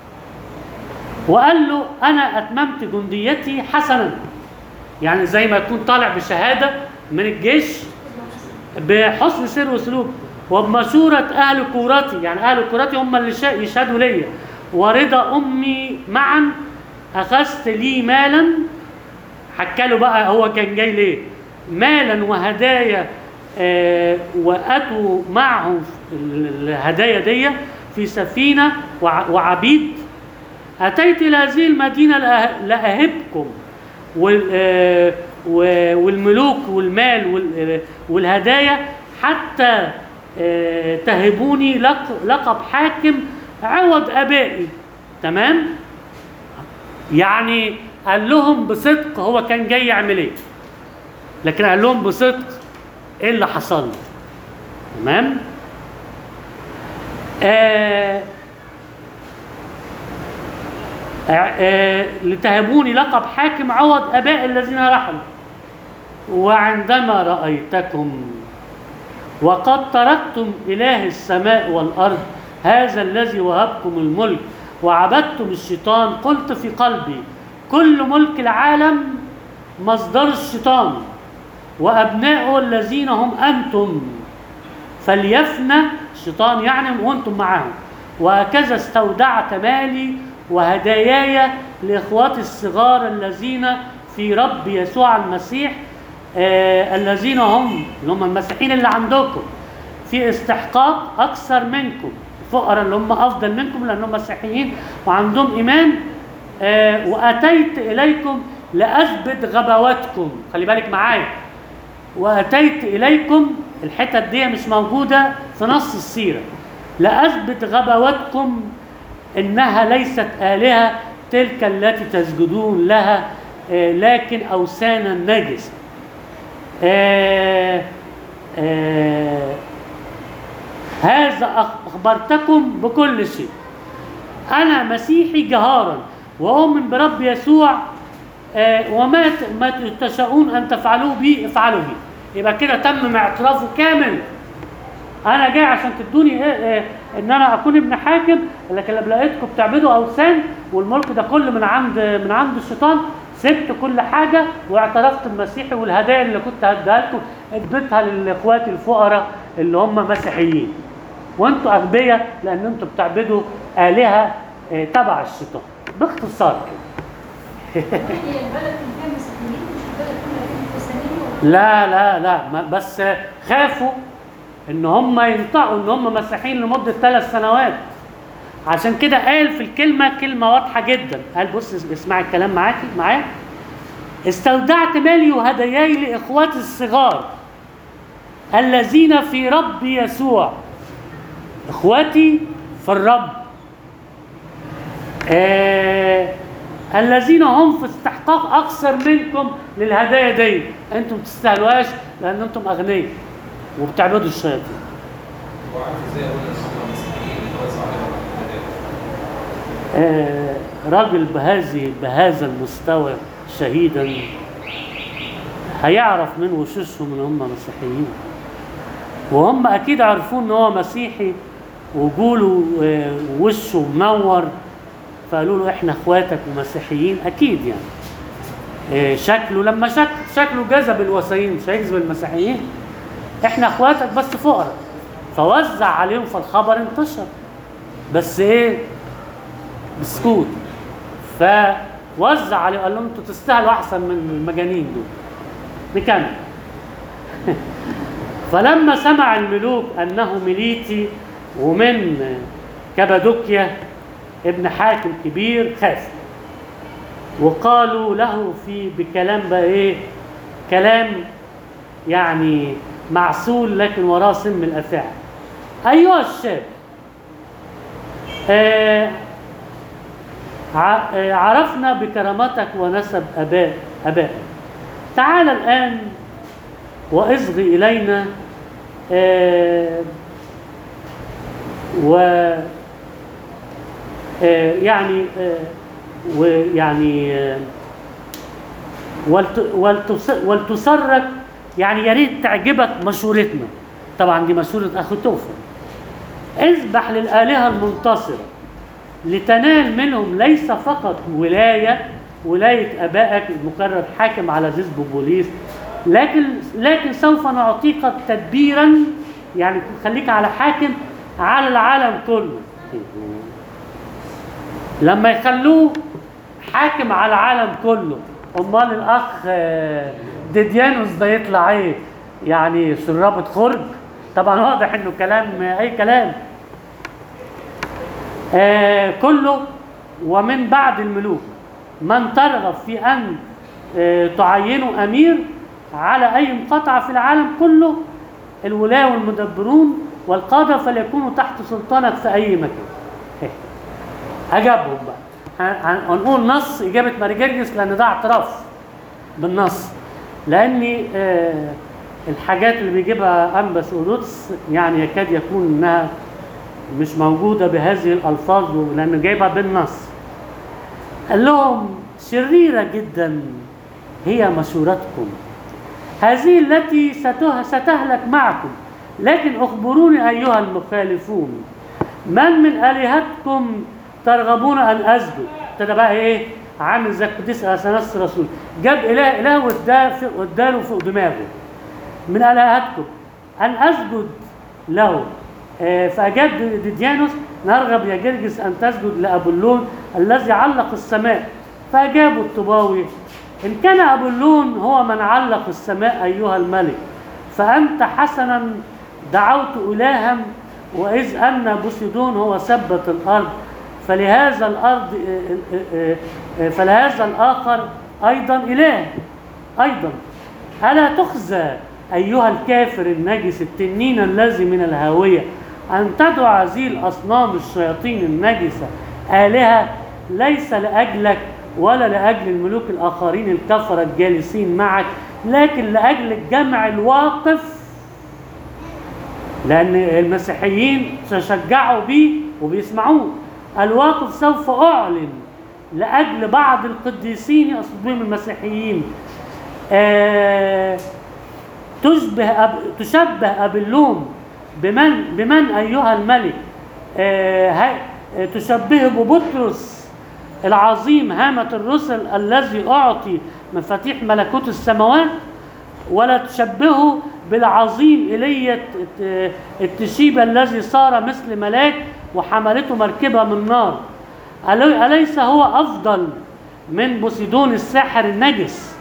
وقال له انا اتممت جنديتي حسنا يعني زي ما يكون طالع بشهاده من الجيش بحسن سير وسلوك وبمشورة أهل كورتي يعني أهل كورتي هم اللي شا- يشهدوا ليا ورضا أمي معا أخذت لي مالا حكى له بقى هو كان جاي ليه مالا وهدايا آه وأتوا معه ال- الهدايا دي في سفينة وع- وعبيد أتيت إلى هذه المدينة لأه- لأهبكم وال- آه، و- والملوك والمال وال- آه، والهدايا حتى آه، تهبوني لق- لقب حاكم عوض ابائي تمام يعني قال لهم بصدق هو كان جاي يعمل ايه لكن قال لهم بصدق ايه اللي حصل له تمام آه آه، آه، لتهبوني لقب حاكم عوض اباء الذين رحلوا وعندما رايتكم وقد تركتم اله السماء والارض هذا الذي وهبكم الملك وعبدتم الشيطان قلت في قلبي كل ملك العالم مصدر الشيطان وابناؤه الذين هم انتم فليفنى الشيطان يعني وانتم معاهم وهكذا استودعت مالي وهداياي لاخواتي الصغار الذين في رب يسوع المسيح آه الذين هم اللي هم المسيحيين اللي عندكم في استحقاق اكثر منكم الفقراء اللي هم افضل منكم لانهم مسيحيين وعندهم ايمان آه واتيت اليكم لاثبت غباوتكم خلي بالك معايا واتيت اليكم الحتت دي مش موجوده في نص السيره لاثبت غباوتكم انها ليست الهه تلك التي تسجدون لها آه، لكن اوثانا نجسه آه، آه، هذا اخبرتكم بكل شيء انا مسيحي جهارا واؤمن برب يسوع آه، وما ت- ما تشاءون ان تفعلوه بي افعلوا بي يبقى كده تم اعترافه كامل انا جاي عشان تدوني إيه إيه ان انا اكون ابن حاكم لكن لما لقيتكم بتعبدوا اوثان والملك ده كله من عند من عند الشيطان سبت كل حاجه واعترفت بمسيحي والهدايا اللي كنت هديها لكم اديتها لاخواتي الفقراء اللي هم مسيحيين وانتوا اغبياء لان انتوا بتعبدوا الهه آه، تبع الشيطان باختصار كده هي البلد اللي فيها مسيحيين مش البلد كلها فيها مسلمين لا لا لا ما- بس خافوا ان هم ينطقوا ان هم مسيحيين لمده ثلاث سنوات عشان كده قال في الكلمه كلمه واضحه جدا قال بص اسمع الكلام معاكي معايا استودعت مالي وهداياي لاخواتي الصغار الذين في رب يسوع اخواتي في الرب آه الذين هم في استحقاق اكثر منكم للهدايا دي انتم ما تستاهلوهاش لان انتم اغنياء وبتعبدوا الشياطين وعارف ازاي اقول ان هم مسيحيين اللي هو صاحب آه راجل بهذه بهذا المستوى شهيدا هيعرف من وشوشهم ان هم مسيحيين وهم اكيد عرفوا ان هو مسيحي وجوله آه، ووشه منور فقالوا له احنا اخواتك ومسيحيين اكيد يعني آه، شكله لما شك شكله جذب الوثنيين مش هيجذب المسيحيين احنا اخواتك بس فقراء فوزع عليهم فالخبر انتشر بس ايه بسكوت فوزع عليه قال لهم انتوا تستاهلوا احسن من المجانين دول نكمل فلما سمع الملوك انه ميليتي ومن كبادوكيا ابن حاكم كبير خاف وقالوا له في بكلام بقى ايه كلام يعني معسول لكن وراه سم الافاعي ايها الشاب آه ع- آه، عرفنا بكرامتك ونسب اباء ابائك تعال الان واصغي الينا آه، و آه، يعني آه، ويعني آه، ولت- ولتس- ولتسرك يعني يا ريت تعجبك مشورتنا طبعا دي مشورة أخو توفل اذبح للآلهة المنتصرة لتنال منهم ليس فقط ولاية ولاية آبائك المقرر حاكم على ذي بوليس لكن لكن سوف نعطيك تدبيرا يعني خليك على حاكم على العالم كله لما يخلوه حاكم على العالم كله امال الاخ آه، ديديانوس ده يطلع ايه يعني شرابة خرج طبعا واضح انه كلام اي كلام آه كله ومن بعد الملوك من ترغب في ان آه تعينه امير على اي مقاطعه في العالم كله الولاة والمدبرون والقادة فليكونوا تحت سلطانك في اي مكان إيه. اجابهم بقى هن- هن- هنقول نص اجابه ماريجرجس لان ده اعتراف بالنص لاني آه الحاجات اللي بيجيبها انبس اورودس يعني يكاد يكون انها مش موجوده بهذه الالفاظ لانه جايبها بالنص قال لهم شريره جدا هي مشورتكم هذه التي سته- ستهلك معكم لكن اخبروني ايها المخالفون من من الهتكم ترغبون ان اسجد ابتدى بقى ايه عامل زي القديس اثناس الرسول جاب اله اله واداه في- واداله فوق دماغه من الهتكم ان اسجد له آه، فاجاب ديديانوس نرغب يا جرجس ان تسجد لابولون الذي علق السماء فاجابوا الطباوي ان كان ابولون هو من علق السماء ايها الملك فانت حسنا دعوت الها واذ ان بوسيدون هو ثبت الارض فلهذا الارض آه، آه، آه، فلهذا الاخر ايضا اله ايضا ألا تخزى أيها الكافر النجس التنين الذي من الهاوية أن تدعو هذه الأصنام الشياطين النجسة آلهة ليس لأجلك ولا لأجل الملوك الآخرين الكفرة الجالسين معك لكن لأجل الجمع الواقف لأن المسيحيين تشجعوا به وبيسمعوه الواقف سوف أعلن لأجل بعض القديسين يقصد بهم المسيحيين آه، تشبه أب... تشبه أبلون بمن بمن أيها الملك آه، هاي- آه، تشبهه ببطرس العظيم هامة الرسل الذي أعطي مفاتيح ملكوت السماوات ولا تشبهه بالعظيم إيليا الت- التشيبة الذي صار مثل ملاك وحملته مركبة من نار ألي- أليس هو أفضل من بوسيدون الساحر النجس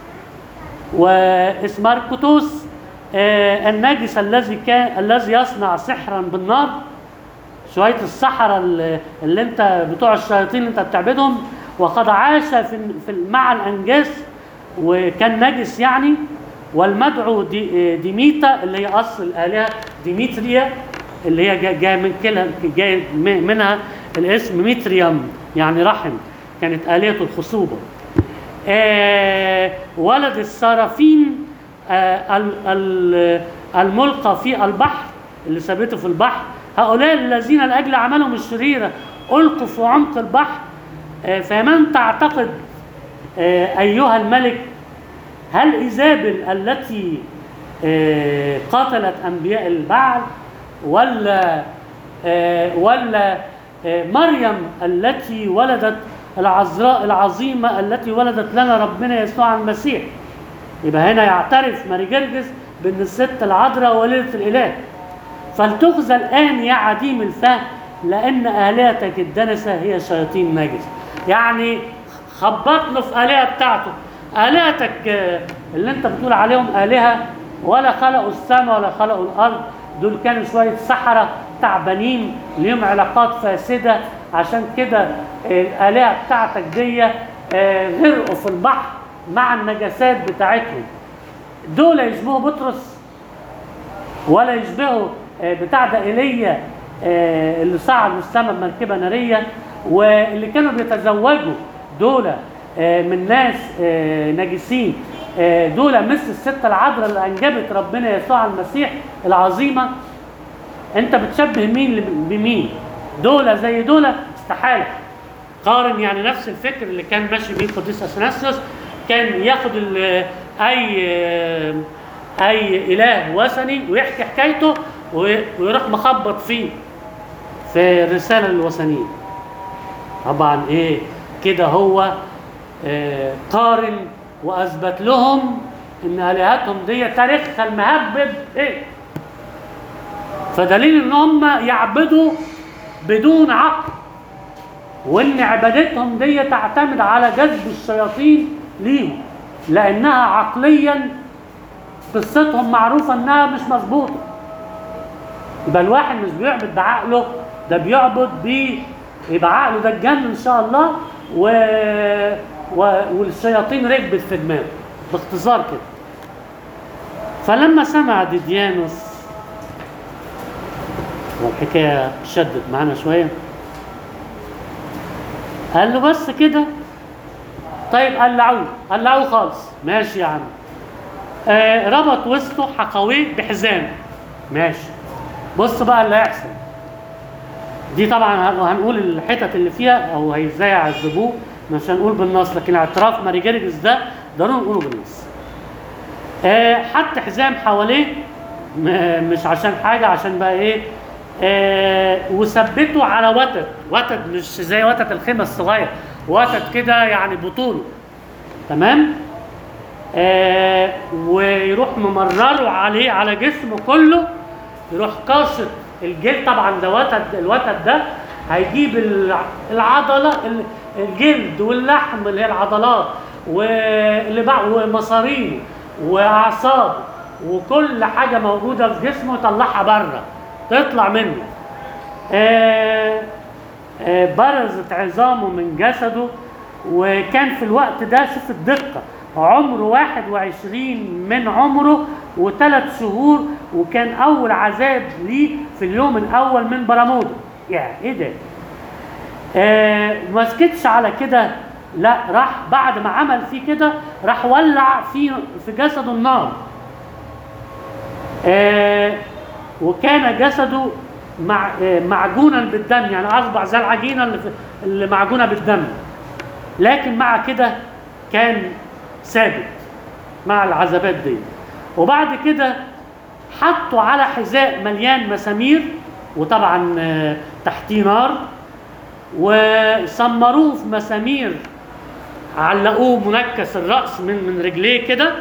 واسماركوتوس آه، النجس الذي كان الذي يصنع سحرا بالنار شويه السحره اللي, اللي انت بتوع الشياطين اللي انت بتعبدهم وقد عاش في في مع الانجاس وكان نجس يعني والمدعو دي آه، ديميتا اللي هي اصل الالهه ديميتريا اللي هي جا- جايه من كلها جاي م- منها الاسم ميتريم يعني رحم كانت الهه الخصوبه آه، ولد السرافين آه، ال- ال- الملقى في البحر اللي ثبته في البحر هؤلاء الذين لاجل اعمالهم الشريره القوا في عمق البحر آه، فمن تعتقد آه، ايها الملك هل ايزابل التي آه، قتلت انبياء البعل ولا آه، ولا آه، مريم التي ولدت العذراء العظيمه التي ولدت لنا ربنا يسوع المسيح يبقى هنا يعترف ماري جرجس بان الست العذراء ولدت الاله فلتخزى الان يا عديم الفهم لان الهتك الدنسه هي شياطين نجس يعني خبط له في الهه بتاعته الهتك آه، اللي انت بتقول عليهم الهه ولا خلقوا السماء ولا خلقوا الارض دول كانوا شويه سحره تعبانين ليهم علاقات فاسده عشان كده آه، الالهه بتاعتك دي آه، غرقوا في البحر مع النجاسات بتاعتهم دول يشبهوا بطرس ولا يشبهوا آه، بتاع ده ايليا آه، اللي صعد للسماء بمركبه ناريه واللي كانوا بيتزوجوا دول آه، من ناس آه، نجسين آه، دول مثل الست العذراء اللي انجبت ربنا يسوع المسيح العظيمه انت بتشبه مين بمين دول زي دول استحاله قارن يعني نفس الفكر اللي كان ماشي بيه القديس اثناسيوس كان ياخد ال- اي اي اله وثني ويحكي حكايته وي- ويروح مخبط فيه في الرساله الوثنيه طبعا ايه كده هو آه، قارن واثبت لهم ان الهتهم دي تاريخها المهبب ايه فدليل ان هم يعبدوا بدون عقل وان عبادتهم دي تعتمد على جذب الشياطين ليهم لانها عقليا قصتهم معروفه انها مش مظبوطه يبقى الواحد مش بيعبد بعقله ده بيعبد ب يبقى عقله ده اتجنن ان شاء الله و... و... والشياطين ركبت في دماغه باختصار كده فلما سمع ديديانوس والحكايه شدت معانا شويه قال له بس كده طيب قلعوه قلعوه خالص ماشي يا عم آه ربط وسطه حقويه بحزام ماشي بص بقى اللي هيحصل دي طبعا هنقول الحتت اللي فيها او هي ازاي يعذبوه مش هنقول بالنص لكن اعتراف ماري جيرجس ده ضروري نقوله بالنص آه حط حزام حواليه م- مش عشان حاجه عشان بقى ايه آه وثبته على وتد وتد مش زي وتد الخيمه الصغير وتد كده يعني بطوله تمام آه ويروح ممرره عليه على جسمه كله يروح قاشط الجلد طبعا ده وتد الوتد ده هيجيب الع- العضله ال- الجلد واللحم اللي هي العضلات واللي بع- ومصارينه واعصابه وكل حاجه موجوده في جسمه يطلعها بره تطلع منه آه آه برزت عظامه من جسده وكان في الوقت ده شوف الدقة عمره 21 من عمره وثلاث شهور وكان أول عذاب ليه في اليوم الأول من برمودا يعني إيه ده؟ آه ما سكتش على كده لا راح بعد ما عمل فيه كده راح ولع في في جسده النار آه وكان جسده مع آه معجونا بالدم يعني اصبح زي العجينه اللي, في اللي معجونه بالدم لكن مع كده كان ثابت مع العذابات دي وبعد كده حطوا على حذاء مليان مسامير وطبعا آه، تحتيه نار وسمروه في مسامير علقوه منكس الرأس من من رجليه كده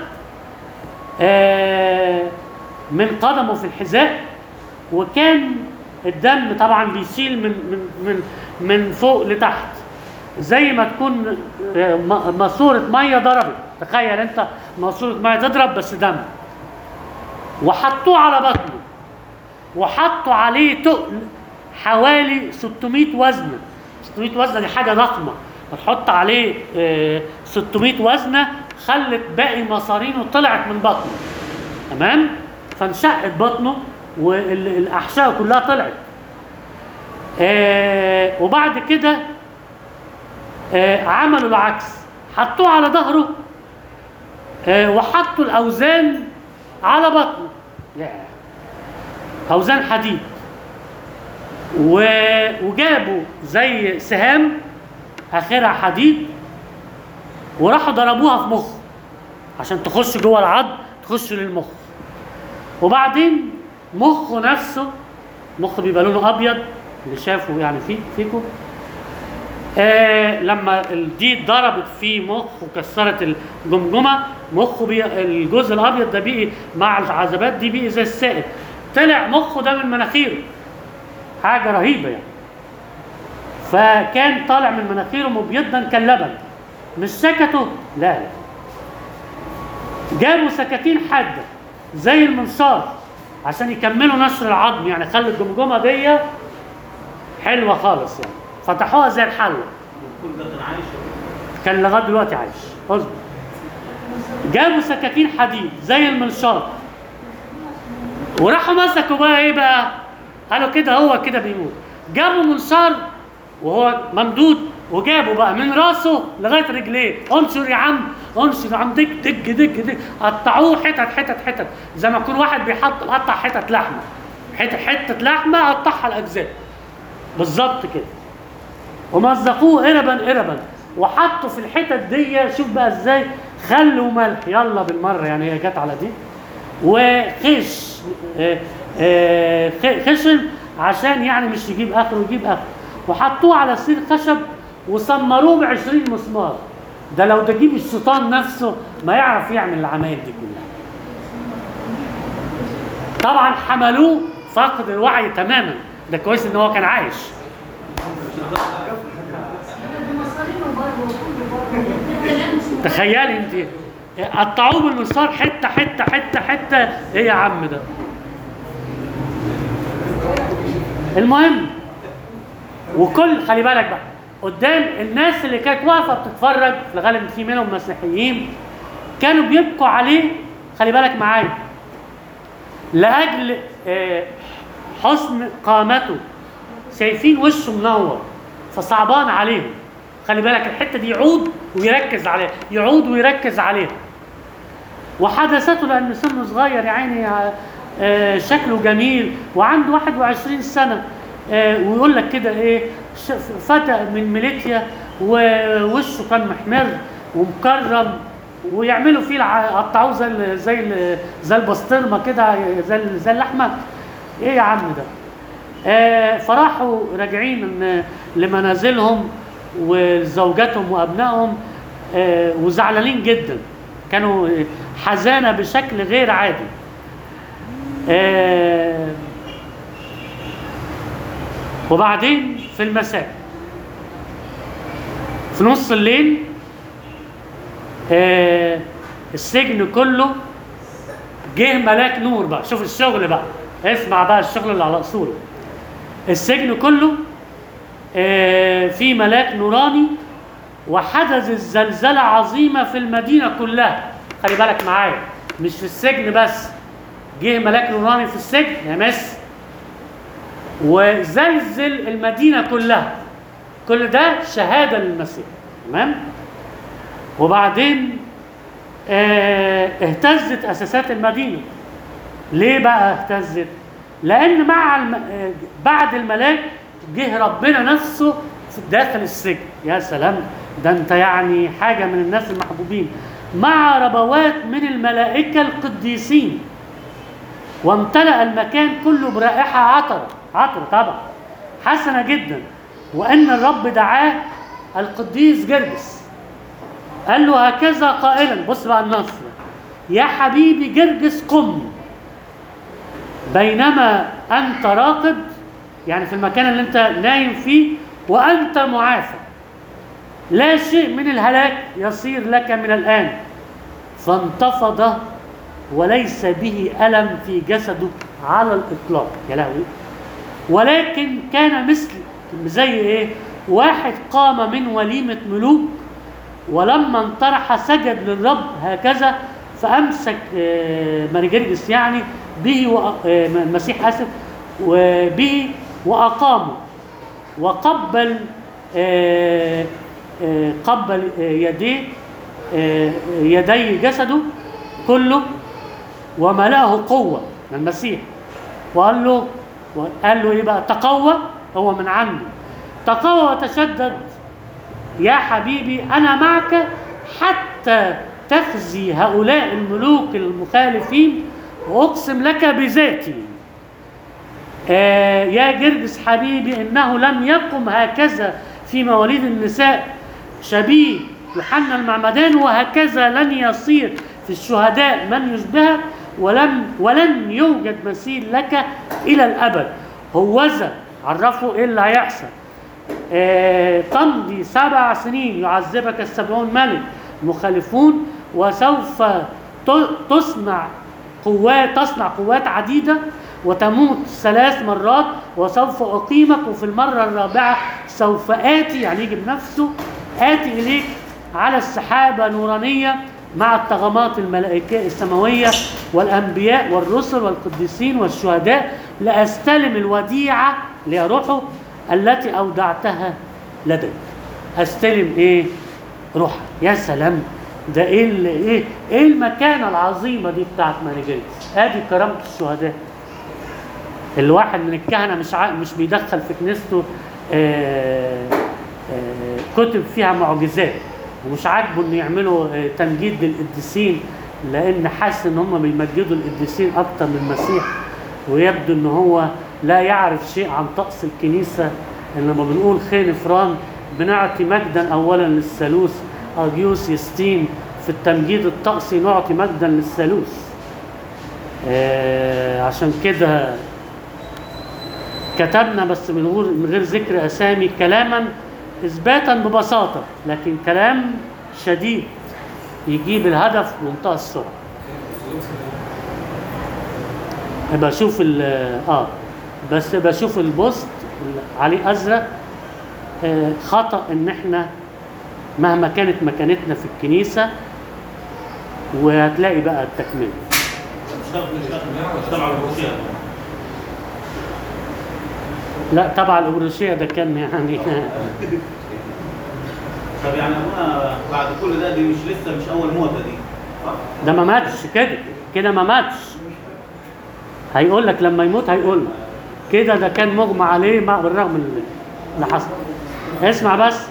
آه، من قدمه في الحذاء وكان الدم طبعا بيسيل من من من من فوق لتحت زي ما تكون آه، م- ماسوره ميه ضربت تخيل انت ماسوره ميه تضرب بس دم وحطوه على بطنه وحطوا عليه تقل حوالي 600 وزنه 600 وزنه دي حاجه ضخمه هتحط عليه آه، 600 وزنه خلت باقي مصارينه طلعت من بطنه تمام فانشقت بطنه والاحشاء كلها طلعت آه وبعد كده آه عملوا العكس حطوه على ظهره آه وحطوا الاوزان على بطنه ياه. اوزان حديد و- وجابوا زي سهام اخرها حديد وراحوا ضربوها في مخه عشان تخش جوه العظم تخش للمخ وبعدين مخه نفسه مخ بيبقى لونه ابيض اللي شافه يعني في فيكم آه لما دي ضربت في مخ وكسرت الجمجمه مخه بي الجزء الابيض ده بقي مع العذابات دي بقي زي السائل طلع مخه ده من مناخيره حاجه رهيبه يعني فكان طالع من مناخيره مبيضا كاللبن مش سكتوا لا لا جابوا سكاكين حاده زي المنشار عشان يكملوا نشر العظم يعني خلوا الجمجمه دي حلوه خالص يعني فتحوها زي الحلوه كل ده كان عايش كان لغايه دلوقتي عايش اصبر جابوا سكاكين حديد زي المنشار وراحوا مسكوا بقى ايه بقى قالوا كده هو كده بيموت جابوا منشار وهو ممدود وجابوا بقى من راسه لغايه رجليه انشر يا عم انشر يا عم دك دك دك دك قطعوه حتت حتت حتت زي ما يكون واحد بيحط قطع حتت لحمه حته حته لحمه قطعها لاجزاء بالظبط كده ومزقوه قربا قربا وحطوا في الحتت دي شوف بقى ازاي خل وملح يلا بالمره يعني هي جت على دي وخش آه، آه، خ- خشن عشان يعني مش يجيب اخره يجيب اخره وحطوه على سير خشب وسمروه ب 20 مسمار ده لو تجيب الشيطان نفسه ما يعرف يعمل العمايل دي كلها طبعا حملوه فقد الوعي تماما ده كويس ان هو كان عايش بمصارينه برضه وكله برضه الكلام مش مهم. تخيلي انت قطعوه بالمسار حته حته حته حته ايه يا عم ده المهم وكل خلي بالك بقى قدام الناس اللي كانت واقفه بتتفرج في الغالب في منهم مسيحيين كانوا بيبكوا عليه خلي بالك معايا لاجل آه، حسن قامته شايفين وشه منور فصعبان عليهم خلي بالك الحته دي يعود ويركز عليها يعود ويركز عليها وحدثته لان سنه صغير يا عيني آه، شكله جميل وعنده 21 سنه آه، ويقول لك كده ايه ش- فتى من ميليتيا ووشه كان محمر ومكرم ويعملوا فيه الع- قطعوه زي ال- زي ال- زي البسطرمه كده زي ال- زي اللحمه ايه يا عم ده آه، فراحوا راجعين إن- لمنازلهم وزوجاتهم وابنائهم آه، وزعلانين جدا كانوا آه، حزانه بشكل غير عادي آه، وبعدين في المساء في نص الليل آه، السجن كله جه ملاك نور بقى شوف الشغل بقى اسمع بقى الشغل اللي على اصوله السجن كله آه، في ملاك نوراني وحدثت زلزلة عظيمة في المدينة كلها خلي بالك معايا مش في السجن بس جه ملاك نوراني في السجن يا مس وزلزل المدينة كلها كل ده شهادة للمسيح تمام وبعدين آه، اهتزت أساسات المدينة ليه بقى اهتزت؟ لأن مع الم... آه، بعد الملاك جه ربنا نفسه في داخل السجن يا سلام ده انت يعني حاجة من الناس المحبوبين مع ربوات من الملائكة القديسين وامتلأ المكان كله برائحة عطرة عطرة طبعا حسنة جدا وأن الرب دعاه القديس جرجس قال له هكذا قائلا بص بقى النص يا حبيبي جرجس قم بينما أنت راقد يعني في المكان اللي أنت نايم فيه وأنت معافى لا شيء من الهلاك يصير لك من الآن فانتفض وليس به ألم في جسده على الإطلاق يا لهوي ولكن كان مثل زي إيه واحد قام من وليمة ملوك ولما انطرح سجد للرب هكذا فامسك آه، مارجرجس يعني به وأ- آه، المسيح اسف وبه واقامه وقبل آه، آه، قبل آه، يديه آه، يدي جسده كله وملأه قوة من المسيح وقال له وقال له ايه بقى تقوى هو من عنده تقوى وتشدد يا حبيبي أنا معك حتى تخزي هؤلاء الملوك المخالفين وأقسم لك بذاتي آه يا جرجس حبيبي إنه لم يقم هكذا في مواليد النساء شبيه يوحنا المعمدان وهكذا لن يصير في الشهداء من يشبهك ولم ولن يوجد مثيل لك إلى الأبد هوذا عرفوا إيه اللي هيحصل آه، تمضي سبع سنين يعذبك السبعون ملك مخالفون وسوف ت- تصنع قوات تصنع قوات عديدة وتموت ثلاث مرات وسوف أقيمك وفي المرة الرابعة سوف آتي يعني يجي بنفسه آتي إليك على السحابة نورانية مع الطغمات الملائكية السماوية والأنبياء والرسل والقديسين والشهداء لأستلم الوديعة ليروحوا التي أودعتها لديك استلم ايه روحها يا سلام ده ايه ال- ايه ايه المكانه العظيمه دي بتاعت ماري جرجس ادي كرامه الشهداء الواحد من الكهنه مش ع... مش بيدخل في كنيسته آه، آه، كتب فيها معجزات ومش عاجبه ان يعملوا آه، تمجيد للقديسين لان حاسس ان هم بيمجدوا القديسين اكتر من المسيح ويبدو ان هو لا يعرف شيء عن طقس الكنيسه ان لما بنقول خين فران بنعطي مجدا اولا للثالوث اجيوس يستين في التمجيد الطقسي نعطي مجدا للثالوث آه عشان كده كتبنا بس من غير من غير ذكر اسامي كلاما اثباتا ببساطه لكن كلام شديد يجيب الهدف بمنتهى السرعه بشوف ال اه بس بشوف البوست اللي عليه ازرق آه خطا ان احنا مهما كانت مكانتنا في الكنيسه وهتلاقي بقى التكمله مش تبع مش تبع الروسية لا طبعا الأوروشية ده كان يعني طب يعني ابونا بعد كل ده دي مش لسه مش اول موتة دي صح؟ ده ما ماتش كده كده ما ماتش هيقول لك لما يموت هيقول لك كده ده كان مغمى عليه مع بالرغم من اللي حصل اسمع بس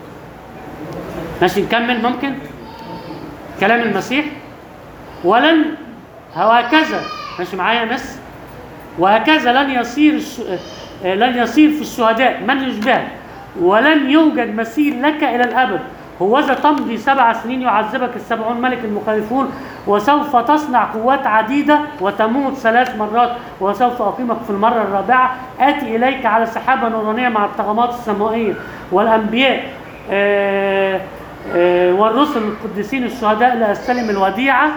ماشي نكمل ممكن كلام المسيح ولن وهكذا ماشي معايا يا مس وهكذا لن يصير الش... آه، لن يصير في الشهداء من يشبهك ولن يوجد مثيل لك الى الابد هوذا تمضي سبع سنين يعذبك السبعون ملك المخالفون وسوف تصنع قوات عديده وتموت ثلاث مرات وسوف اقيمك في المره الرابعه اتي اليك على سحابه نورانيه مع الطغمات السمائيه والانبياء آه، آه، والرسل القديسين الشهداء لاستلم الوديعه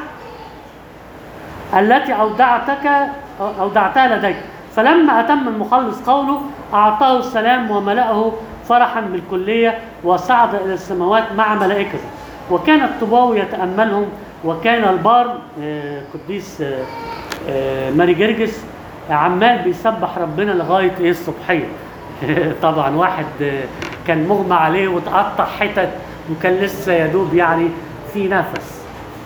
التي أودعتك أودعتها لديك فلما أتم المخلص قوله أعطاه السلام وملأه فرحا بالكلية وصعد إلى السماوات مع ملائكته وكان الطباوي يتأملهم وكان البار آه، قديس آه، آه، ماري جرجس عمال بيسبح ربنا لغاية إيه الصبحية طبعا واحد آه، كان مغمى عليه وتقطع حتت وكان لسه يا دوب يعني في نفس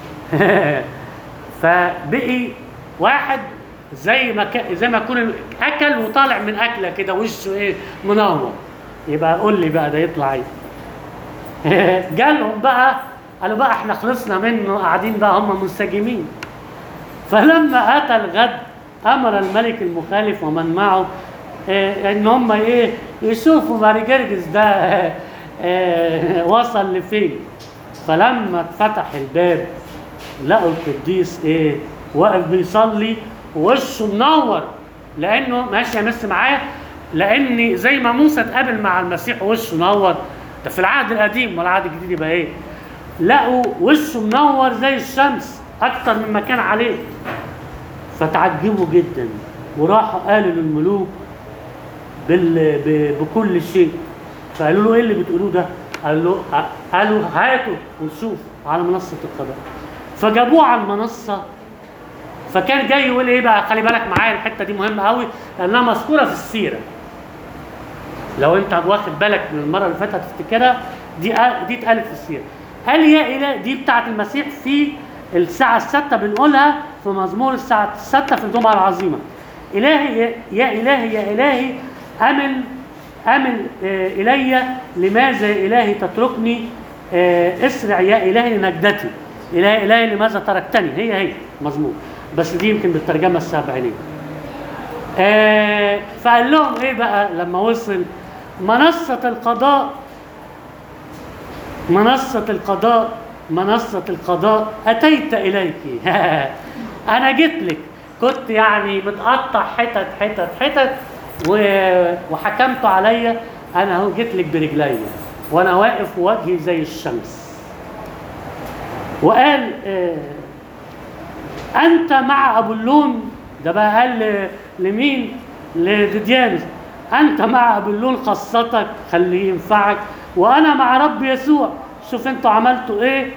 فبقي واحد زي ما ك... زي ما يكون اكل وطالع من اكله كده وشه ايه منور يبقى قول لي بقى ده يطلع ايه جالهم بقى قالوا بقى احنا خلصنا منه قاعدين بقى هم منسجمين فلما اتى الغد امر الملك المخالف ومن معه إيه ان هم ايه يشوفوا ماري جرجس ده آه، آه، وصل لفين فلما اتفتح الباب لقوا القديس ايه واقف بيصلي ووشه منور لانه ماشي يا مس معايا لان زي ما موسى اتقابل مع المسيح ووشه منور ده في العهد القديم والعهد الجديد يبقى ايه لقوا وشه منور زي الشمس اكتر مما كان عليه فتعجبوا جدا وراحوا قالوا للملوك بال... ب... بكل شيء فقالوا له ايه اللي بتقولوه ده؟ قال له قالوا هاتوا ونشوف على منصه القضاء فجابوه على المنصه فكان جاي يقول ايه بقى خلي بالك معايا الحته دي مهمه قوي لانها مذكوره في السيره لو انت واخد بالك من المره اللي فاتت هتفتكرها دي قال- دي اتقالت في السيره قال يا اله دي بتاعه المسيح في الساعه السادسه بنقولها في مزمور الساعه السادسه في الجمعه العظيمه الهي يا- يا الهي يا الهي امل امل آه، الي لماذا يا الهي تتركني آه، اسرع يا الهي لنجدتي الهي الهي لماذا تركتني هي هي مزمور بس دي يمكن بالترجمه السبعينيه آه فقال لهم ايه بقى لما وصل منصة القضاء منصة القضاء منصة القضاء أتيت إليك أنا جيت لك كنت يعني متقطع حتت حتت حتت و- وحكمت عليا أنا اهو جيت لك برجليا وأنا واقف وجهي زي الشمس وقال آه انت مع ابولون ده بقى قال ل- لمين لديانوس انت مع ابولون خاصتك خليه ينفعك وانا مع رب يسوع شوف انتوا عملتوا ايه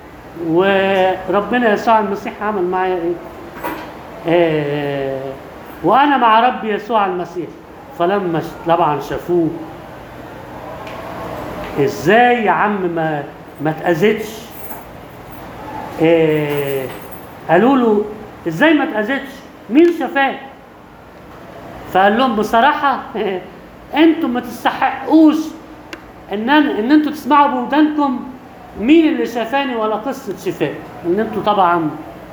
وربنا يسوع المسيح عمل معايا ايه آه وانا مع رب يسوع المسيح فلما ش- طبعا شافوه ازاي يا عم ما ما اتاذتش إيه قالوا له ازاي ما اتاذتش مين شفاك فقال لهم بصراحه انتم ما تستحقوش ان أنا- ان انتوا تسمعوا بودانكم مين اللي شفاني ولا قصه شفاء ان انتوا طبعا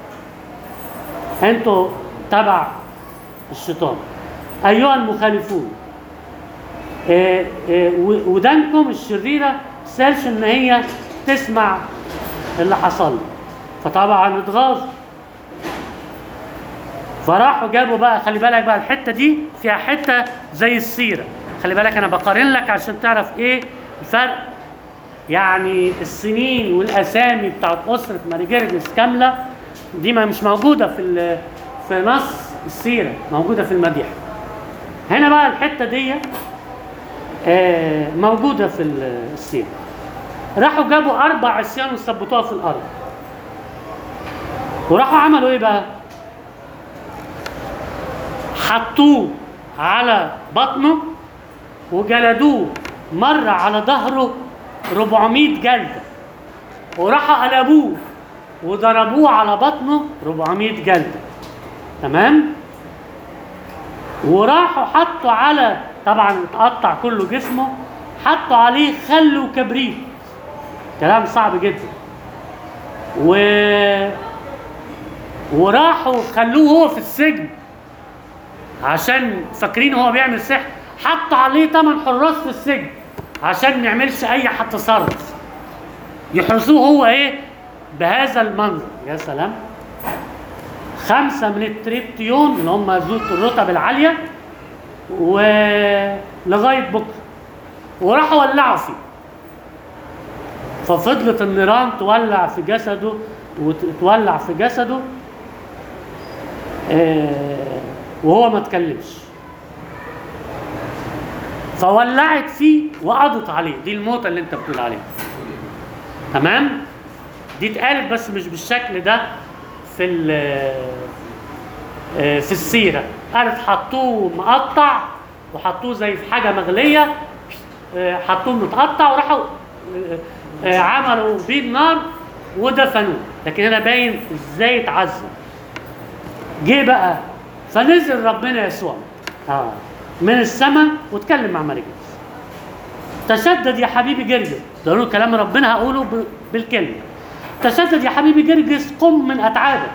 انتوا تبع الشيطان ايها المخالفون آه، آه، و- ودانكم الشريره سالش ان هي تسمع اللي حصل له. فطبعا اتغاظ فراحوا جابوا بقى خلي بالك بقى الحته دي فيها حته زي السيره خلي بالك انا بقارن لك عشان تعرف ايه الفرق يعني السنين والاسامي بتاعت اسره ماري جرجس كامله دي ما مش موجوده في ال- في نص السيره موجوده في المديح هنا بقى الحته دي آه، موجوده في ال- السيره راحوا جابوا اربع عصيان وثبتوها في الارض وراحوا عملوا ايه بقى حطوه على بطنه وجلدوه مرة على ظهره 400 جلدة وراحوا قلبوه وضربوه على بطنه 400 جلدة تمام وراحوا حطوا على طبعا اتقطع كله جسمه حطوا عليه خل وكبريت كلام صعب جدا و وراحوا خلوه هو في السجن عشان فاكرين هو بيعمل سحر حطوا عليه ثمان حراس في السجن عشان ما يعملش اي حد تصرف يحرسوه هو ايه بهذا المنظر يا سلام خمسة من التريبتيون اللي هم ذو الرتب العالية ولغاية بكرة وراحوا ولعوا فيه ففضلت النيران تولع في جسده وتولع في جسده آه، وهو ما اتكلمش فولعت فيه وقضت عليه دي الموتة اللي انت بتقول عليها تمام دي اتقالت بس مش بالشكل ده في ال آه، في السيرة قالت حطوه مقطع وحطوه زي في حاجة مغلية آه، حطوه متقطع وراحوا آه، آه، عملوا بيه النار ودفنوه لكن هنا باين ازاي اتعذب جه بقى فنزل ربنا يسوع اه من السماء واتكلم مع مريم تشدد يا حبيبي جرجس ده له كلام ربنا هقوله ب- بالكلمه تشدد يا حبيبي جرجس قم من اتعابك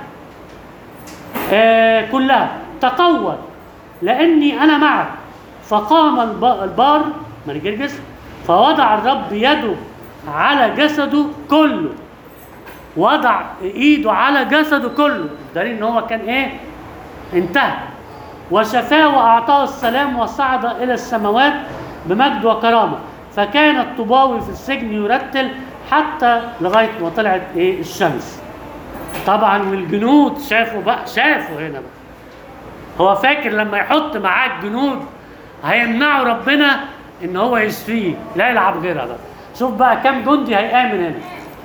آه كلها تقوى لاني انا معك فقام الب- البار ماري جرجس فوضع الرب يده على جسده كله وضع ايده على جسده كله دليل ان هو كان ايه انتهى وشفاه واعطاه السلام وصعد الى السماوات بمجد وكرامه فكان الطباوي في السجن يرتل حتى لغايه ما طلعت ايه الشمس طبعا والجنود شافوا بقى شافوا هنا بقى هو فاكر لما يحط معاه الجنود هيمنعوا ربنا ان هو يشفيه لا يلعب غيرها بقى شوف بقى كم جندي هيامن هنا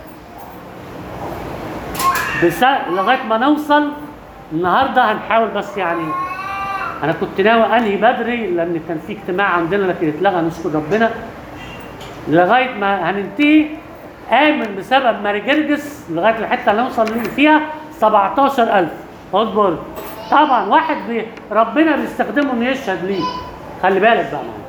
بس لغايه ما نوصل النهارده هنحاول بس يعني انا كنت ناوي انهي بدري لان كان في اجتماع عندنا لكن اتلغى نشكر ربنا لغايه ما هننتهي امن بسبب ماري جرجس لغايه الحته اللي نوصل ليه فيها 17000 اصبر طبعا واحد بي ربنا بيستخدمه انه يشهد ليه خلي بالك بقى معايا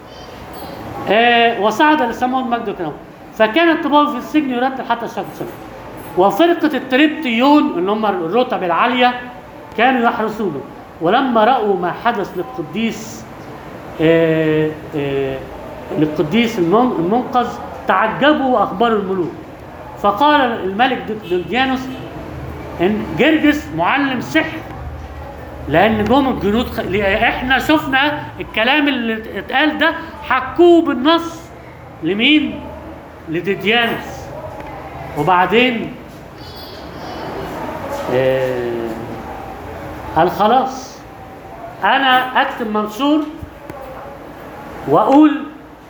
آه وصعد للسماء المجد والكرامه فكان الطباوي في السجن يرتل حتى الشمس الشمس وفرقة التريبتيون اللي هم الرتب العالية كانوا يحرسونه ولما رأوا ما حدث للقديس آه، آه، للقديس المن- المنقذ تعجبوا وأخبروا الملوك فقال الملك دقيانوس إن جرجس معلم سحر لأن جم الجنود خ... احنا شفنا الكلام اللي اتقال ده حكوه بالنص لمين؟ لديديانوس وبعدين آه، قال خلاص انا اكتب منشور واقول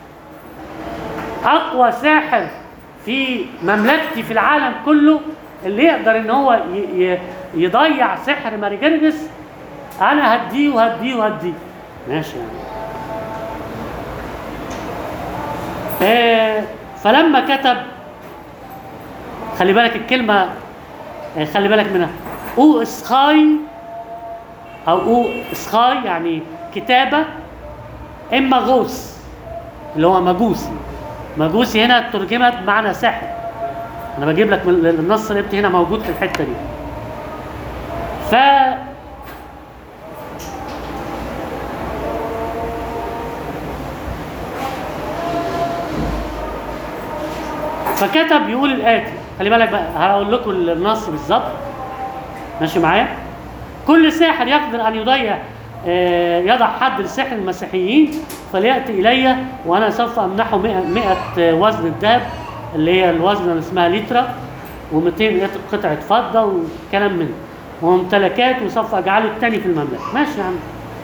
اقوى ساحر في مملكتي في العالم كله اللي يقدر ان هو ي- ي- يضيع سحر ماري جرجس انا هديه وهديه وهديه ماشي يعني آه فلما كتب خلي بالك الكلمة آه، خلي بالك منها او اسخاي او او اسخاي يعني كتابة اما غوث اللي هو مجوسي مجوسي هنا ترجمت بمعنى سحر انا بجيب لك من النص اللي هنا موجود في الحته دي ف فكتب يقول الاتي خلي بالك بقى هقول لكم النص بالظبط ماشي معايا كل ساحر يقدر ان يضيع آه، يضع حد لسحر المسيحيين فلياتي الي وانا سوف امنحه 100 100 وزن الذهب اللي هي الوزن اللي اسمها لترا و200 قطعه فضه وكلام من ده وممتلكات وسوف اجعله الثاني في المملكه ماشي يا عم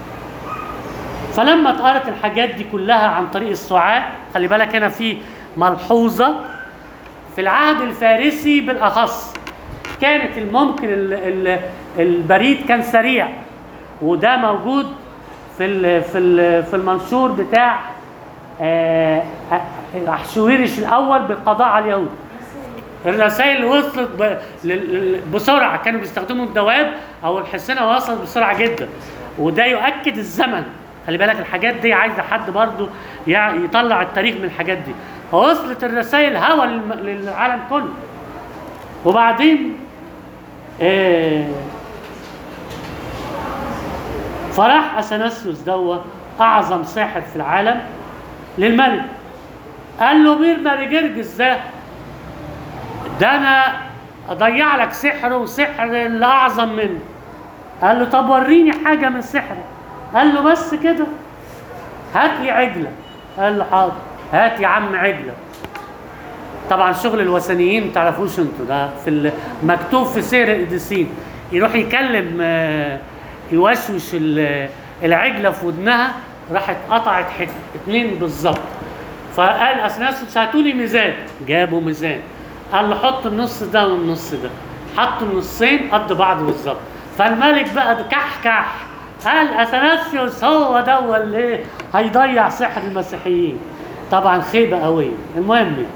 فلما اتقرت الحاجات دي كلها عن طريق السعاة خلي بالك هنا في ملحوظة في العهد الفارسي بالأخص كانت الممكن ال ال البريد كان سريع وده موجود في ال في ال في المنشور بتاع آه، أحشويرش الأول بالقضاء على اليهود الرسائل اللي وصلت ب- لل- لل- بسرعه كانوا بيستخدموا الدواب او الحصينه وصلت بسرعه جدا وده يؤكد الزمن خلي بالك الحاجات دي عايزه حد برضو يع- يطلع التاريخ من الحاجات دي فوصلت الرسائل هوا للم- للعالم كله وبعدين آه فراح اثناسيوس دوا اعظم ساحر في العالم للملك قال له مير ماريجرجس ده ده انا اضيع لك سحر وسحر اللي اعظم منه قال له طب وريني حاجه من سحرك قال له بس كده هات لي عجله قال له حاضر هات يا عم عجله طبعا شغل الوثنيين ما تعرفوش انتوا ده في ال- مكتوب في سير القديسين يروح يكلم آه، يوشوش ال- العجله في ودنها راحت قطعت حته اتنين بالظبط فقال اثناسيوس هاتوا لي ميزان جابوا ميزان قال له حط النص ده والنص ده حطوا النصين قد بعض بالظبط فالملك بقى كحكح قال اثناسيوس هو ده اللي إيه؟ هيضيع سحر المسيحيين طبعا خيبه قويه المهم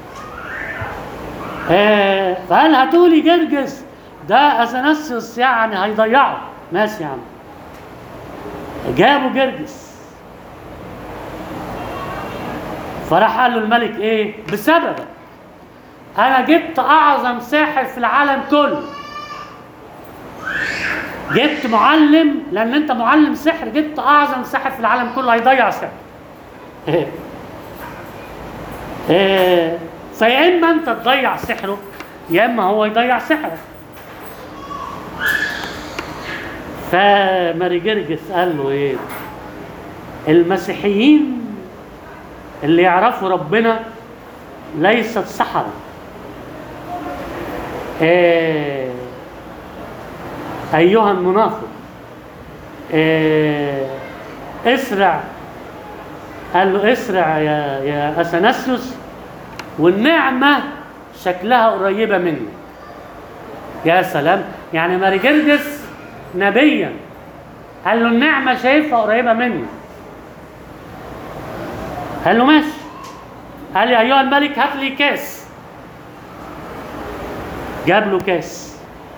آه فقال هاتوا لي جرجس ده اثناسيوس يعني هيضيعه ماشي يا عم جابوا جرجس فراح قال له الملك ايه بسببك انا جبت اعظم ساحر في العالم كله جبت معلم لان انت معلم سحر جبت اعظم ساحر في العالم كله هيضيع سحر إيه. إيه. فيا اما انت تضيع سحره يا اما هو يضيع سحرك فماري جرجس قال له ايه المسيحيين اللي يعرفوا ربنا ليست سحرة إيه أيها المنافق إيه اسرع قال له اسرع يا يا اثناسيوس والنعمه شكلها قريبه مني يا سلام يعني ماريجردس نبيا قال له النعمه شايفها قريبه مني قال له ماشي قال لي ايها الملك هات لي كاس جاب له كاس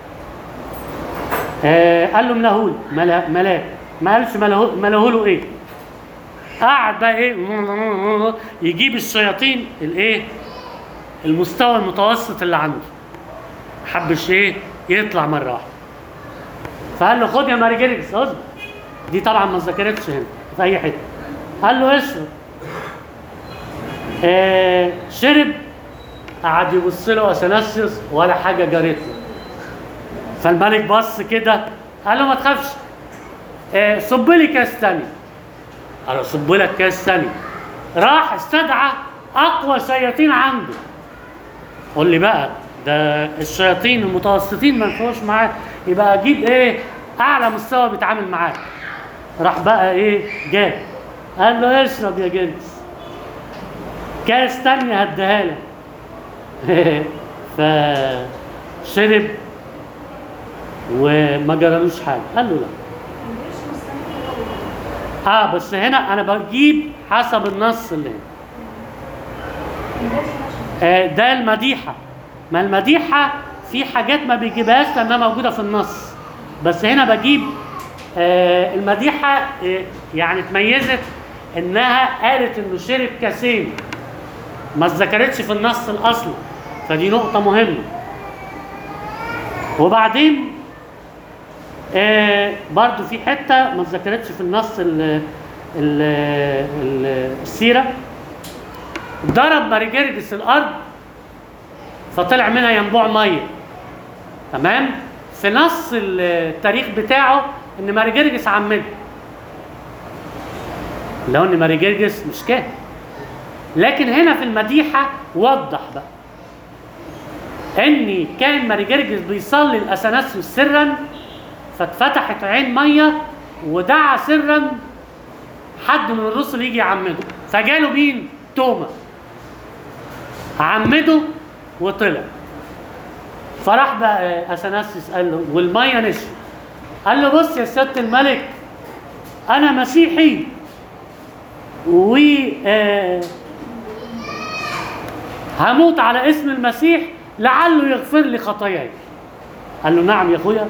آه قال له ملهول ملا- ملاك ما قالش ملهو- ملهوله ايه قعد بقى ايه يجيب الشياطين الايه المستوى المتوسط اللي عنده حبش ايه يطلع مره واحده فقال له خد يا مارجريكس اصبر دي طبعا ما ذكرتش هنا في اي حته قال له اشرب آه شرب قعد يبص له اثناسيوس ولا حاجه جرت له فالملك بص كده قال له ما تخافش آه صب لي كاس تاني قال له صب لك كاس تاني راح استدعى اقوى شياطين عنده قول لي بقى ده الشياطين المتوسطين ما ينفعوش معاه يبقى اجيب ايه اعلى مستوى بيتعامل معاه راح بقى ايه جاب قال له اشرب يا جنس كاس تانية هديها لك فشرب وما جرالوش حاجه قال له لا مش مستحيل اه بس هنا انا بجيب حسب النص اللي هنا آه، ده المديحة ما المديحة في حاجات ما بيجيبهاش لأنها موجودة في النص بس هنا بجيب آه، المديحة آه، يعني اتميزت إنها قالت إنه شرب كاسين ما اتذكرتش في النص الأصلي فدي نقطة مهمة وبعدين آه برضو في حتة ما اتذكرتش في النص ال ال ال السيرة ضرب ماريجرجس الأرض فطلع منها ينبوع مية تمام في نص التاريخ بتاعه ان ماريجرجس عمده لو ان ماريجرجس مش كاهن لكن هنا في المديحة وضح بقى ان كان ماريجرجس بيصلي الاثناسيوس سرا فاتفتحت عين ميه ودعا سرا حد من الرسل يجي يعمده فجاله مين؟ توما عمده وطلع فراح بقى اثناسيوس قال له والميه نشفت قال له بص يا سياده الملك انا مسيحي و آه، هموت على اسم المسيح لعله يغفر لي خطاياي قال له نعم يا اخويا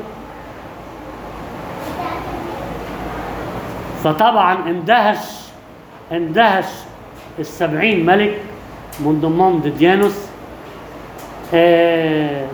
فطبعا اندهش اندهش السبعين ملك من ضمنهم ديديانوس آه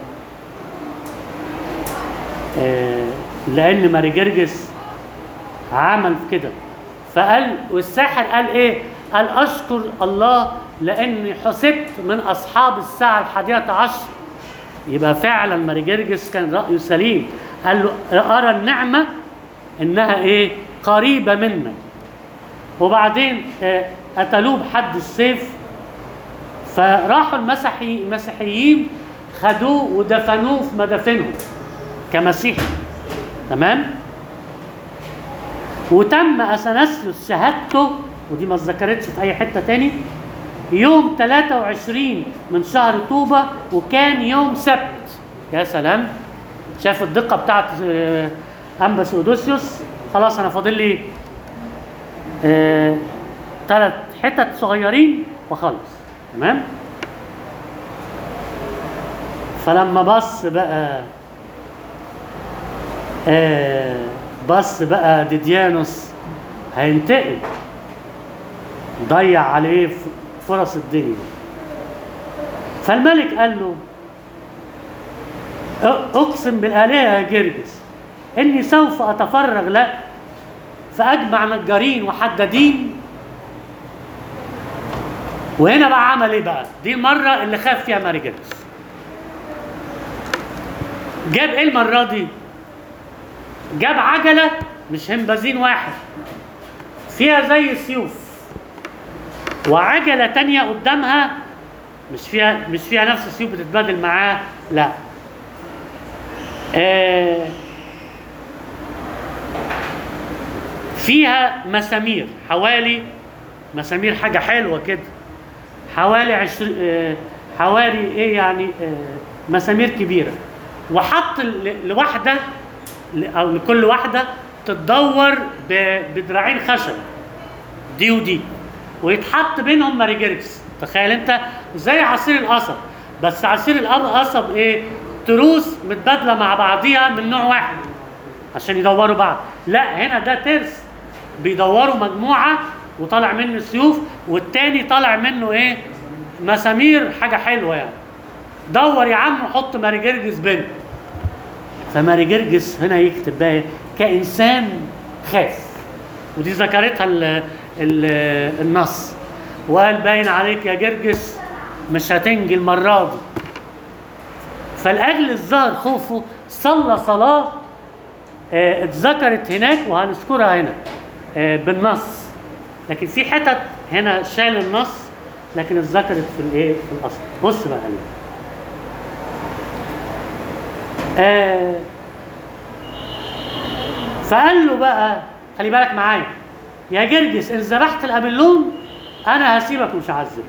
آه لان ماريجرجس عمل كده فقال والساحر قال ايه قال اشكر الله لاني حسبت من اصحاب الساعه الحادية عشر يبقى فعلا ماريجرجس كان رايه سليم قال له ارى النعمه انها ايه قريبه منك وبعدين آه، قتلوه بحد السيف فراحوا المسيحي المسيحيين خدوه ودفنوه في مدافنهم كمسيحي تمام وتم اثناسيوس شهادته ودي ما اتذكرتش في اي حته تاني يوم 23 من شهر طوبة وكان يوم سبت يا سلام شايف الدقة بتاعت آه، أنبس أودوسيوس خلاص أنا فاضل لي آه، ثلاث حتت صغيرين وخلص تمام فلما بص بقى آه، بص بقى ديديانوس هينتقم ضيع عليه ف- فرص الدنيا فالملك قال له "أ- اقسم بالالهه يا جرجس اني سوف اتفرغ لك فاجمع نجارين وحدادين وهنا بقى عمل ايه بقى دي المره اللي خاف فيها ماري جرجس جاب ايه المره دي جاب عجله مش همبازين واحد فيها زي سيوف وعجله تانية قدامها مش فيها مش فيها نفس السيوف بتتبادل معاه لا آه فيها مسامير حوالي مسامير حاجه حلوه كده حوالي عشر آه حوالي ايه يعني آه مسامير كبيره وحط ل- لواحده ل- او لكل واحده تتدور ب- بدراعين خشب دي ودي ويتحط بينهم ماريجيركس تخيل انت زي عصير القصب بس عصير القصب ايه تروس متبادله مع بعضيها من نوع واحد عشان يدوروا بعض لا هنا ده ترس بيدوروا مجموعه وطالع منه سيوف والتاني طالع منه ايه مسامير حاجه حلوه يعني دور يا عم وحط ماريجرجس بينهم فماريجرجس هنا يكتب بقى إيه؟ كانسان خاف ودي ذكرتها ال ال النص وقال باين عليك يا جرجس مش هتنجي المره دي فلاجل الظاهر خوفه صلى صلاه آه، اتذكرت هناك وهنذكرها هنا آه، بالنص لكن في حتت هنا شال النص لكن اتذكرت في الايه في الاصل بص بقى هنا. آه فقال له بقى خلي بالك معايا يا جرجس ان ذبحت الابلون انا هسيبك ومش هعذبك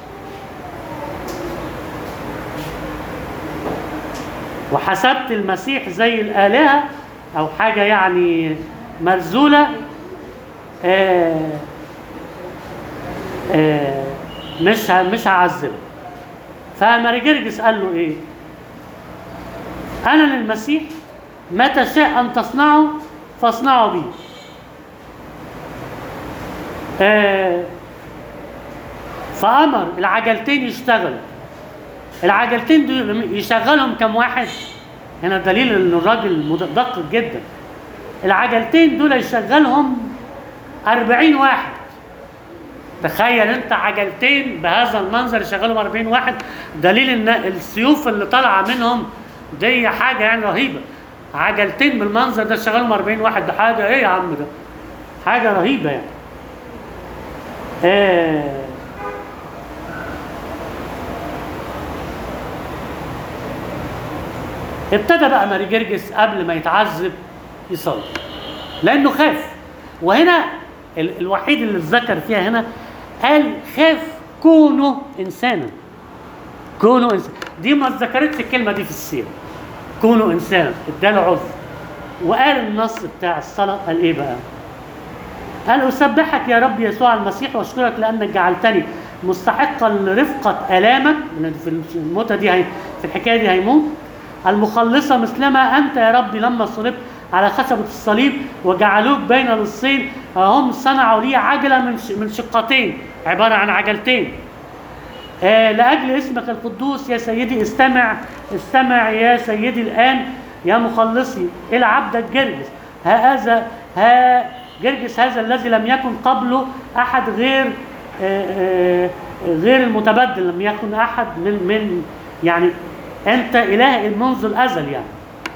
وحسبت المسيح زي الآلهة أو حاجة يعني مرزولة آه آه مش ه- مش هعذبك فماري جرجس قال له ايه انا للمسيح ما تشاء ان تصنعه فاصنعه بي آه فامر العجلتين يشتغلوا العجلتين دول يشغلهم كم واحد هنا دليل ان الراجل مد- دقيق جدا العجلتين دول يشغلهم 40 واحد تخيل انت عجلتين بهذا المنظر يشغلهم 40 واحد دليل ان السيوف اللي طالعه منهم دي حاجه يعني رهيبه عجلتين بالمنظر ده شغالهم 40 واحد ده حاجه ايه يا عم ده حاجه رهيبه يعني آه ابتدى بقى ماري جرجس قبل ما يتعذب يصلي لانه خاف وهنا ال- الوحيد اللي اتذكر فيها هنا قال خاف كونه انسانا كونه انسان دي ما اتذكرتش الكلمه دي في السيره كونه انسانا اداله عذر وقال النص بتاع الصلاه قال ايه بقى قال أسبحك يا رب يسوع المسيح وأشكرك لأنك جعلتني مستحقا لرفقة آلامك لأن في الموتة دي هي في الحكاية دي هيموت المخلصة مثلما أنت يا ربي لما صلبت على خشبة الصليب وجعلوك بين لصين هم صنعوا لي عجلة من ش- من شقتين عبارة عن عجلتين آه، لأجل اسمك القدوس يا سيدي استمع استمع يا سيدي الآن يا مخلصي إلى عبدك جرجس هذا ها جرجس هذا الذي لم يكن قبله أحد غير آه، آه، غير المتبدل لم يكن أحد من من يعني أنت إله منذ الأزل يعني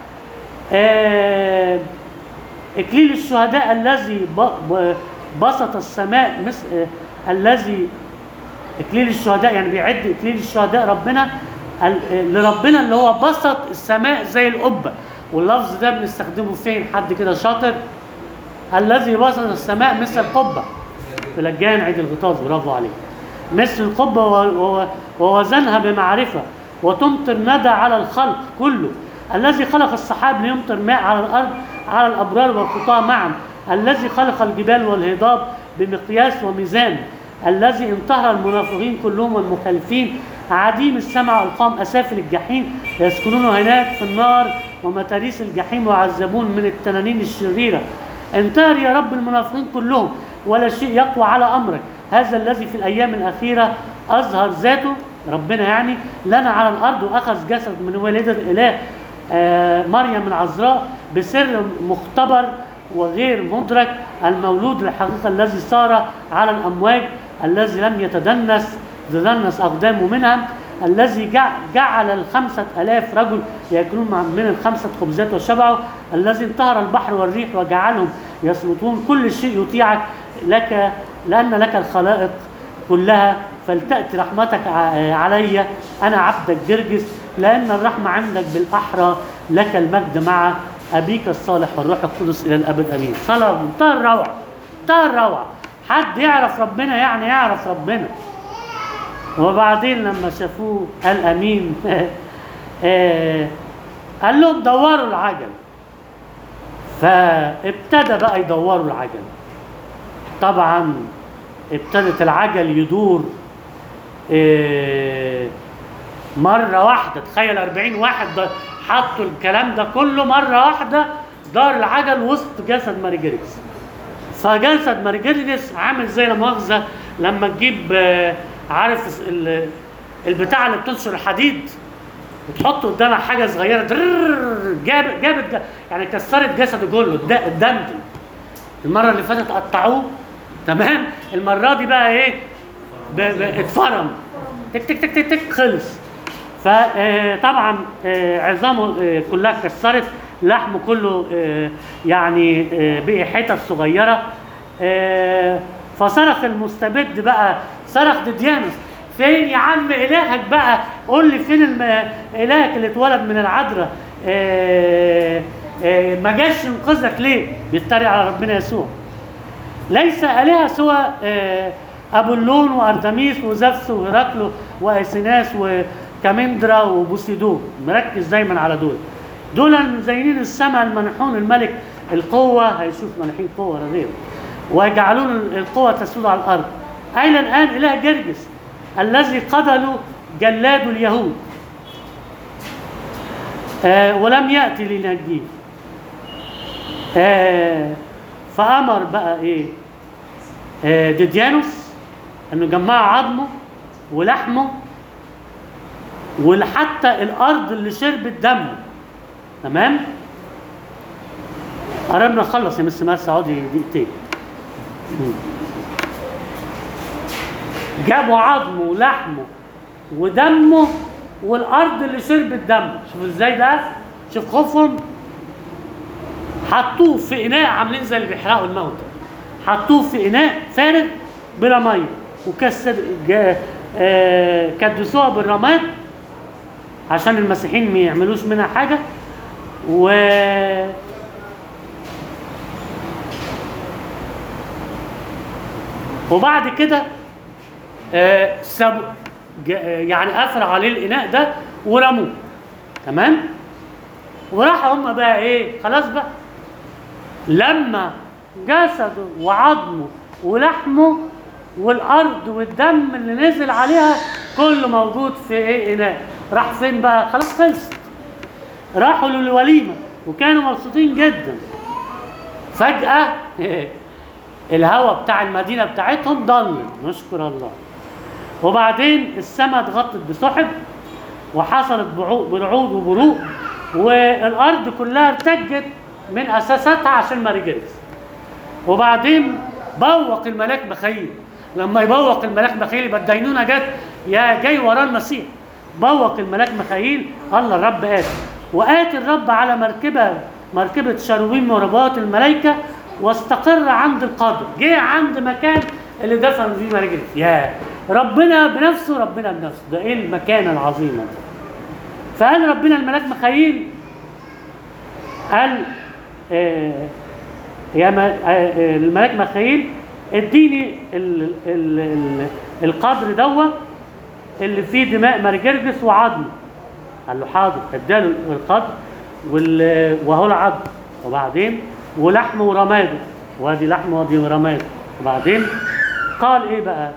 آه، إكليل الشهداء الذي ب- ب- بسط السماء مس... آه، الذي اكليل الشهداء يعني بيعد اكليل الشهداء ربنا ال- لربنا اللي هو بسط السماء زي القبه واللفظ ده بنستخدمه فين حد كده شاطر الذي بسط السماء مثل القبه في لجان عيد الغطاس برافو عليك مثل القبه و- و- ووزنها بمعرفه وتمطر ندى على الخلق كله الذي خلق السحاب ليمطر ماء على الارض على الابرار والخطاه معا الذي خلق الجبال والهضاب بمقياس وميزان الذي انتهر المنافقين كلهم والمخالفين عديم السمع والقام اسافل الجحيم يسكنون هناك في النار ومتاريس الجحيم ويعذبون من التنانين الشريره انتهر يا رب المنافقين كلهم ولا شيء يقوى على امرك هذا الذي في الايام الاخيره اظهر ذاته ربنا يعني لنا على الارض واخذ جسد من والده الاله آه، مريم العذراء بسر مختبر وغير مدرك المولود الحقيقة الذي صار على الأمواج الذي لم يتدنس تدنس أقدامه منها الذي جع- جعل الخمسة ألاف رجل يأكلون مع- من الخمسة خبزات وشبعوا الذي انتهر البحر والريح وجعلهم يصمتون كل شيء يطيعك لك لأن لك الخلائق كلها فلتأتي رحمتك ع- علي أنا عبدك جرجس لأن الرحمة عندك بالأحرى لك المجد مع أبيك الصالح والروح القدس إلى الأبد أمين صلاة منتهى الروعة منتهى الروعة حد يعرف ربنا يعني يعرف ربنا وبعدين لما شافوه قال أمين آه، قال لهم دوروا العجل فابتدى بقى يدوروا العجل طبعا ابتدت العجل يدور آه، مرة واحدة تخيل 40 واحد ده حطوا الكلام ده كله مرة واحدة دار العجل وسط جسد ماري جيرجس فجسد ماري جيرجس عامل زي لا مؤاخذة لما تجيب آه، عارف ال- البتاع اللي بتنشر الحديد وتحط قدامها حاجة صغيرة درررر، جاب جابت ج- يعني كسرت جسده كله الد- الدمدم المرة اللي فاتت قطعوه تمام المرة دي بقى ايه ب- ب- اتفرم تك تك تك تك تك خلص فطبعا عظامه آه، كلها اتكسرت لحمه كله آه، يعني آه، بقي حتت صغيره آه، فصرخ المستبد بقى صرخ ديانوس فين يا عم الهك بقى قول لي فين الم... الهك اللي اتولد من العذراء آه، آه، ما جاش ينقذك ليه بيتريق على ربنا يسوع ليس آلهة سوى آه، أبولون وأرتميس وزفس وهرقل وأيسيناس وكامندرا وبوسيدون مركز دايما على دول دول مزينين السماء المنحون الملك القوة هيشوف مانحين قوة غيره ويجعلون القوة تسود على الأرض أين الآن إله جرجس الذي قتله جلاد اليهود آه ولم يأتي لنجيه آه فأمر بقى إيه آه ديديانوس إنه جمع عظمه ولحمه وحتى الأرض اللي شربت دمه تمام قربنا نخلص يا مس مرسى اقعدي دقيقتين مم. جابوا عظمه ولحمه ودمه والارض اللي شربت دمه شوف ازاي ده شوف خوفهم حطوه في اناء عاملين زي اللي بيحرقوا الموتى حطوه في اناء فارغ بلا ميه وكسر جا- آه، كدسوها بالرماد عشان المسيحيين ما يعملوش منها حاجه و وبعد كده آه، سابوا ج- آه، يعني قفل عليه الاناء ده ورموه تمام وراحوا هم بقى ايه خلاص بقى لما جسده وعظمه ولحمه والارض والدم اللي نزل عليها كله موجود في ايه اناء راح فين بقى خلاص خلصت راحوا للوليمه وكانوا مبسوطين جدا فجاه الهواء بتاع المدينه بتاعتهم ضل نشكر الله وبعدين السماء اتغطت بسحب وحصلت بعو- برعود وبروق والارض كلها ارتجت من اساساتها عشان ماري جيرس وبعدين بوق الملاك مخيل لما يبوق الملاك مخيل يبقى الدينونه جت يا جاي وراه المسيح بوق الملاك مخيل الله الرب آت وآتي الرب على مركبة مركبة شروبيم ورباط الملائكة واستقر عند القدر جه عند مكان اللي دفن فيه ماري جيرس يا ربنا بنفسه ربنا بنفسه ده ايه المكانة العظيمة دي فقال ربنا الملاك مخيل قال آه يا ما آه آه الملاك مخيل اديني ال ال ال القدر دوا اللي فيه دماء مرجرجس وعظمه قال له حاضر اداله القدر وال- وهو العظم وبعدين ولحمه ورماده وادي لحمه وادي رماده وبعدين قال ايه بقى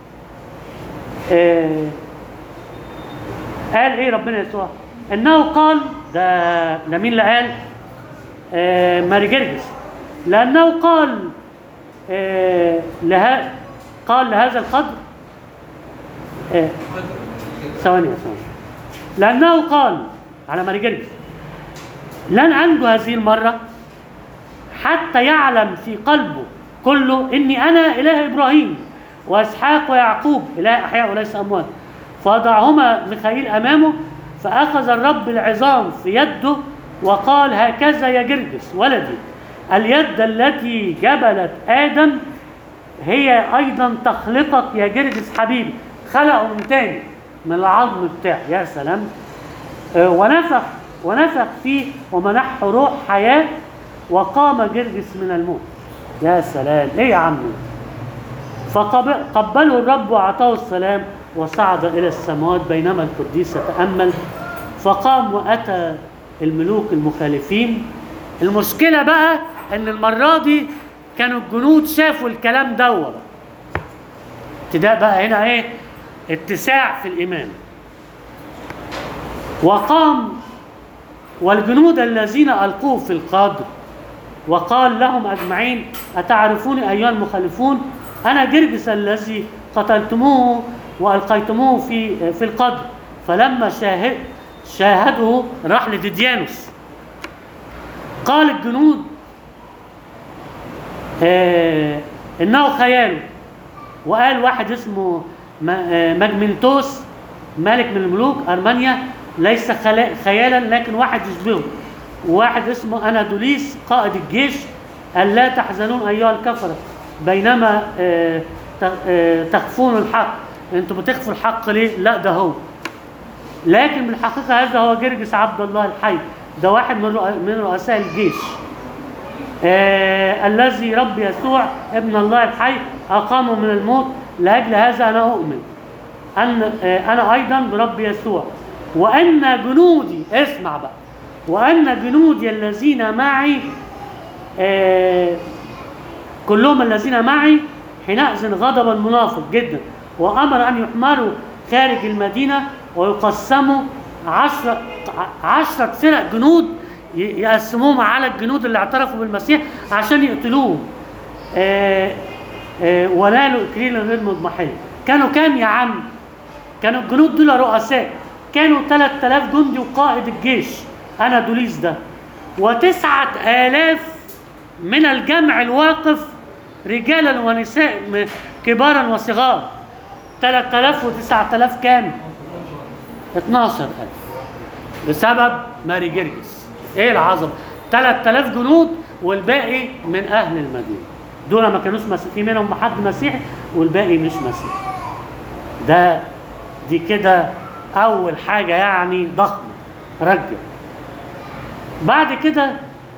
آه قال ايه ربنا يسوع انه قال ده ده مين اللي قال آه ماري جرجس لانه قال آه لها قال لهذا القدر آه ثواني ثواني لانه قال على ماري جرجس لن انجو هذه المره حتى يعلم في قلبه كله اني انا اله ابراهيم واسحاق ويعقوب اله احياء وليس اموات فوضعهما ميخائيل امامه فاخذ الرب العظام في يده وقال هكذا يا جرجس ولدي اليد التي جبلت ادم هي ايضا تخلقك يا جرجس حبيبي خلقه من تاني من العظم بتاعه يا سلام آه، ونفخ ونفخ فيه ومنحه روح حياه وقام جرجس من الموت يا سلام ايه يا عمي فقبله الرب واعطاه السلام وصعد الى السماوات بينما القديس يتامل فقام واتى الملوك المخالفين المشكله بقى ان المره دي كانوا الجنود شافوا الكلام دوت ابتداء بقى هنا ايه اتساع في الايمان وقام والجنود الذين القوه في القدر وقال لهم اجمعين اتعرفون ايها المخالفون انا جرجس الذي قتلتموه والقيتموه في في القدر فلما شاهد شاهده راح لديديانوس قال الجنود آه انه خيال وقال واحد اسمه م- آه، مجمنتوس ملك من الملوك ارمانيا ليس خلا- خيالا لكن واحد يشبهه وواحد اسمه انادوليس قائد الجيش قال لا تحزنون ايها الكفره بينما آه، ت- آه، تخفون الحق انتوا بتخفوا الحق ليه؟ لا ده هو لكن بالحقيقه هذا هو جرجس عبد الله الحي ده واحد من رؤ- من رؤساء الجيش آه الذي رب يسوع ابن الله الحي أقامه من الموت لأجل هذا أنا أؤمن أن آه أنا أيضا برب يسوع وأن جنودي اسمع بقى وأن جنودي الذين معي آه كلهم الذين معي حينئذ غضب المنافق جدا وأمر أن يحمروا خارج المدينة ويقسموا عشرة عشرة فرق جنود ي- يقسموهم على الجنود اللي اعترفوا بالمسيح عشان يقتلوهم آه، آه، ونالوا إكليل غير مضمحل كانوا كام يا عم؟ كانوا الجنود دول رؤساء كانوا 3000 جندي وقائد الجيش أنا دوليس ده وتسعة آلاف من الجمع الواقف رجالا ونساء م- كبارا وصغار 3000 و9000 كام؟ 12000 بسبب ماري جرجس ايه العظمه 3000 جنود والباقي من اهل المدينه دول ما كانوش مسيحيين في منهم حد مسيحي والباقي مش مسيحي ده دي كده اول حاجه يعني ضخمه رجع بعد كده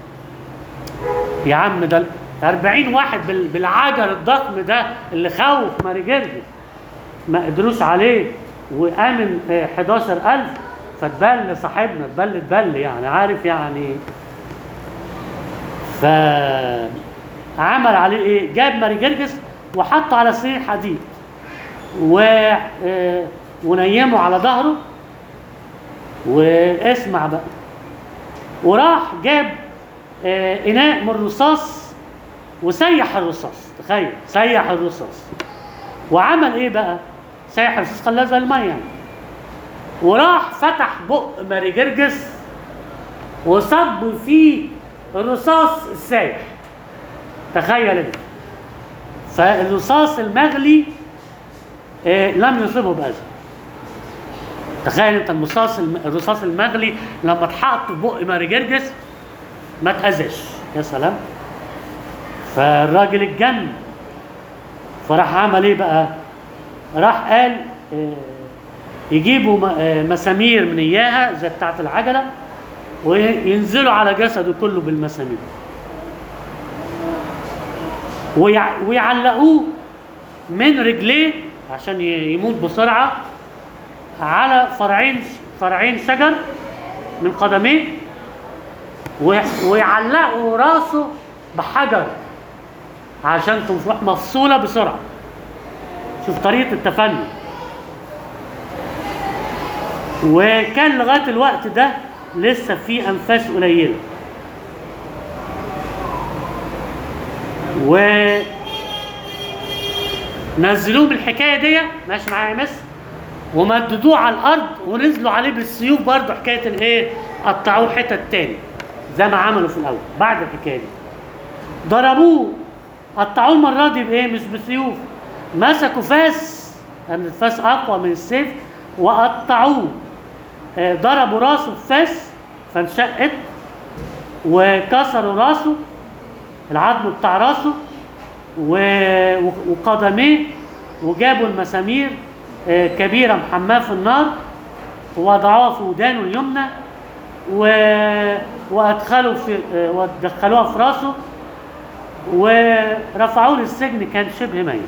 يا عم ده 40 واحد بال- بالعجل الضخم ده اللي خوف ماري جرجس ما قدروش عليه وامن آه، 11000 فاتبل صاحبنا اتبل اتبل يعني عارف يعني ف عمل عليه ايه؟ جاب ماري جرجس وحطه على سرير حديد و آه، ونيمه على ظهره واسمع بقى وراح جاب آه، اناء من الرصاص وسيح الرصاص تخيل سيح الرصاص وعمل ايه بقى؟ سيح الرصاص خلاه زي الميه يعني وراح فتح بق ماري جرجس وصب فيه الرصاص السايح تخيل انت فالرصاص المغلي آه لم يصيبه بأذى تخيل انت الرصاص الم- الرصاص المغلي لما اتحط في بق ماري جرجس ما اتأذاش يا سلام فالراجل اتجنن فراح عمل ايه بقى؟ راح قال آه، يجيبوا م- آه، مسامير من اياها زي بتاعه العجله وينزلوا على جسده كله بالمسامير ويع- ويعلقوه من رجليه عشان ي- يموت بسرعه على فرعين فرعين شجر من قدميه وي- ويعلقوا راسه بحجر عشان تروح مفصوله بسرعه شوف طريقه التفنن وكان لغايه الوقت ده لسه في انفاس قليله و نزلوه بالحكايه دي ماشي معايا يا مس ومددوه على الارض ونزلوا عليه بالسيوف برضه حكايه الايه قطعوه حتت تاني زي ما عملوا في الاول بعد الحكايه دي ضربوه قطعوه المره دي بايه مش بسيوف مسكوا فاس لان الفاس اقوى من السيف وقطعوه آه، ضربوا راسه بفاس فانشقت وكسروا راسه العظم بتاع راسه و- و- وقدميه وجابوا المسامير آه، كبيره محماه في النار ووضعوها في ودانه اليمنى و... وادخلوا في آه، ودخلوها في راسه ورفعوه للسجن كان شبه ميت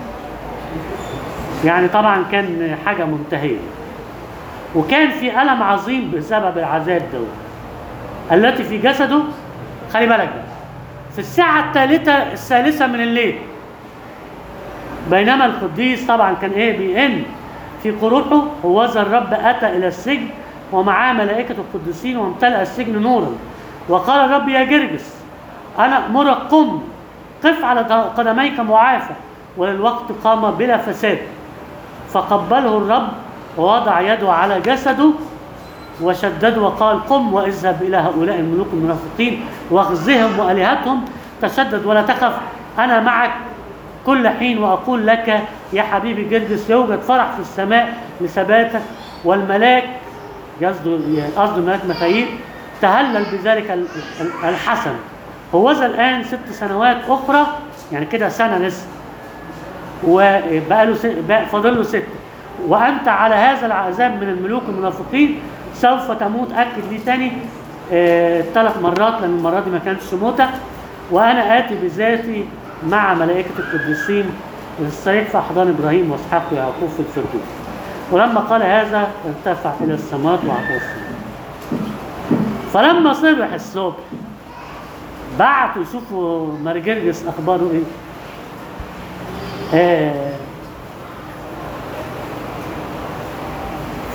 يعني طبعا كان حاجه منتهيه وكان في ألم عظيم بسبب العذاب دوت التي في جسده خلي بالك بقى في الساعة الثالثة الثالثة من الليل بينما القديس طبعا كان ايه بيئن في قروحه هوذا الرب أتى إلى السجن ومعاه ملائكة القديسين وامتلأ السجن نورا وقال الرب يا جرجس أنا أمرك قم قف على قدميك معافى وللوقت قام بلا فساد فقبله الرب ووضع يده على جسده وشدده وقال قم واذهب الى هؤلاء الملوك المنافقين واخزهم والهتهم تشدد ولا تخف انا معك كل حين واقول لك يا حبيبي جرجس يوجد فرح في السماء لثباتك والملاك قصده قصده الملاك مخايل تهلل بذلك ال- ال- الحسن هوذا الان ست سنوات اخرى يعني كده سنه لسه وبقى له س... بقى فاضل له ستة وأنت على هذا العذاب من الملوك المنافقين سوف تموت أكد لي تاني آه ثلاث مرات لأن المرة دي ما كانتش موتة وأنا آتي بذاتي مع ملائكة القديسين للصريح في أحضان إبراهيم وإسحاق ويعقوب في الفردوس ولما قال هذا ارتفع إلى السماوات وأعطاه السماء فلما صبح الصبح بعتوا يشوفوا مرجرجس أخباره إيه آه،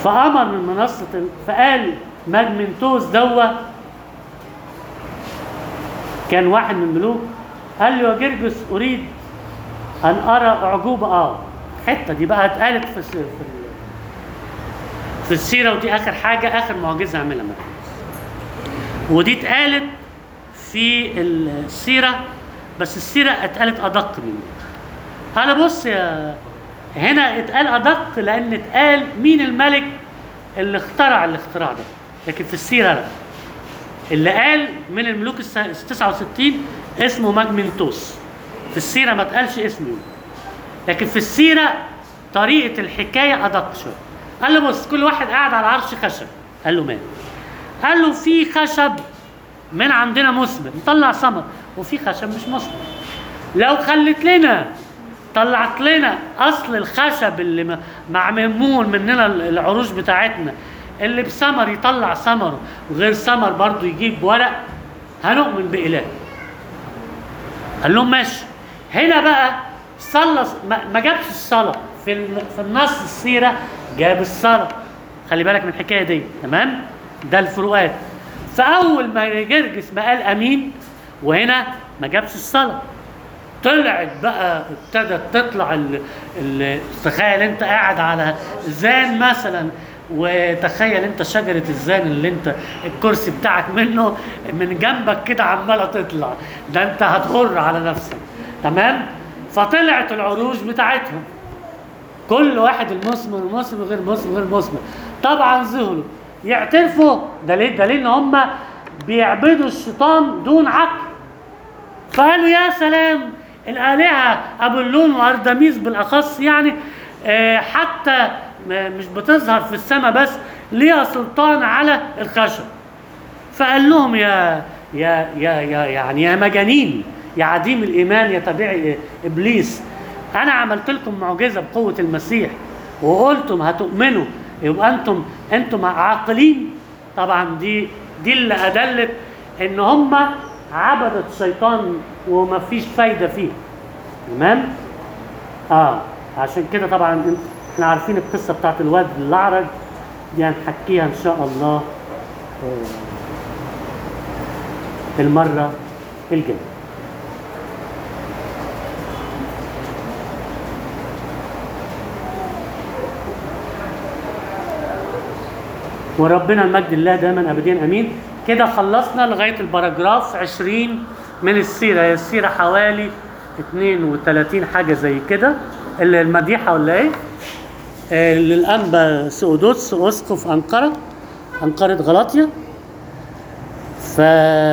فأمر من منصة ال- فقال ماجمنتوس دوا كان واحد من الملوك قال له يا جرجس أريد أن أرى أعجوبة آه الحتة دي بقى اتقالت في الس- في ال- في السيرة ودي آخر حاجة آخر معجزة عملها ماجمنتوس ودي اتقالت في السيرة بس السيرة اتقالت أدق منه أنا بص يا هنا اتقال أدق لأن اتقال مين الملك اللي اخترع الاختراع ده لكن في السيرة لا اللي قال من الملوك الس- ال 69 اسمه ماجمنتوس في السيرة ما اتقالش اسمه لكن في السيرة طريقة الحكاية أدق شوية قال له بص كل واحد قاعد على عرش خشب قال له مال قال له في خشب من عندنا مثمر مطلع ثمر وفي خشب مش مثمر لو خلت لنا طلعت لنا اصل الخشب اللي م- معمول مننا ال- العروش بتاعتنا اللي بثمر يطلع ثمره وغير ثمر برضه يجيب ورق هنؤمن بإله قال لهم ماشي هنا بقى صلى ما ما جابش الصلاة في الن- في النص السيرة جاب الصلاة خلي بالك من الحكاية دي تمام ده الفروقات فأول ما جرجس ما قال أمين وهنا ما جابش الصلاة طلعت بقى ابتدت تطلع ال... ال... تخيل انت قاعد على زان مثلا وتخيل انت شجرة الزان اللي انت الكرسي بتاعك منه من جنبك كده عمالة تطلع ده انت هتغر على نفسك تمام فطلعت العروش بتاعتهم كل واحد المسلم المسلم غير مسلم غير مسلم طبعا ذهلوا يعترفوا دليل دليل ان هم بيعبدوا الشيطان دون عقل فقالوا يا سلام الآلهة أبولون وأردميس بالأخص يعني آه، حتى م- مش بتظهر في السماء بس ليها سلطان على الخشب فقال لهم يا يا يا يا يعني يا مجانين يا عديم الإيمان يا تبعي إبليس أنا عملت لكم معجزة بقوة المسيح وقلتم هتؤمنوا يبقى أنتم أنتم عاقلين طبعا دي دي اللي أدلت إن هم عبدت الشيطان وما فيش فايدة فيه تمام؟ اه عشان كده طبعا إن- احنا عارفين القصة بتاعت الواد الأعرج دي هنحكيها إن شاء الله آه، المرة الجاية وربنا المجد الله دائما ابديا امين كده خلصنا لغايه الباراجراف 20 من السيره هي السيره حوالي 32 حاجه زي كده اللي المديحه ولا ايه؟ آه للانبا سؤدوس اسقف انقره انقره غلاطيا ف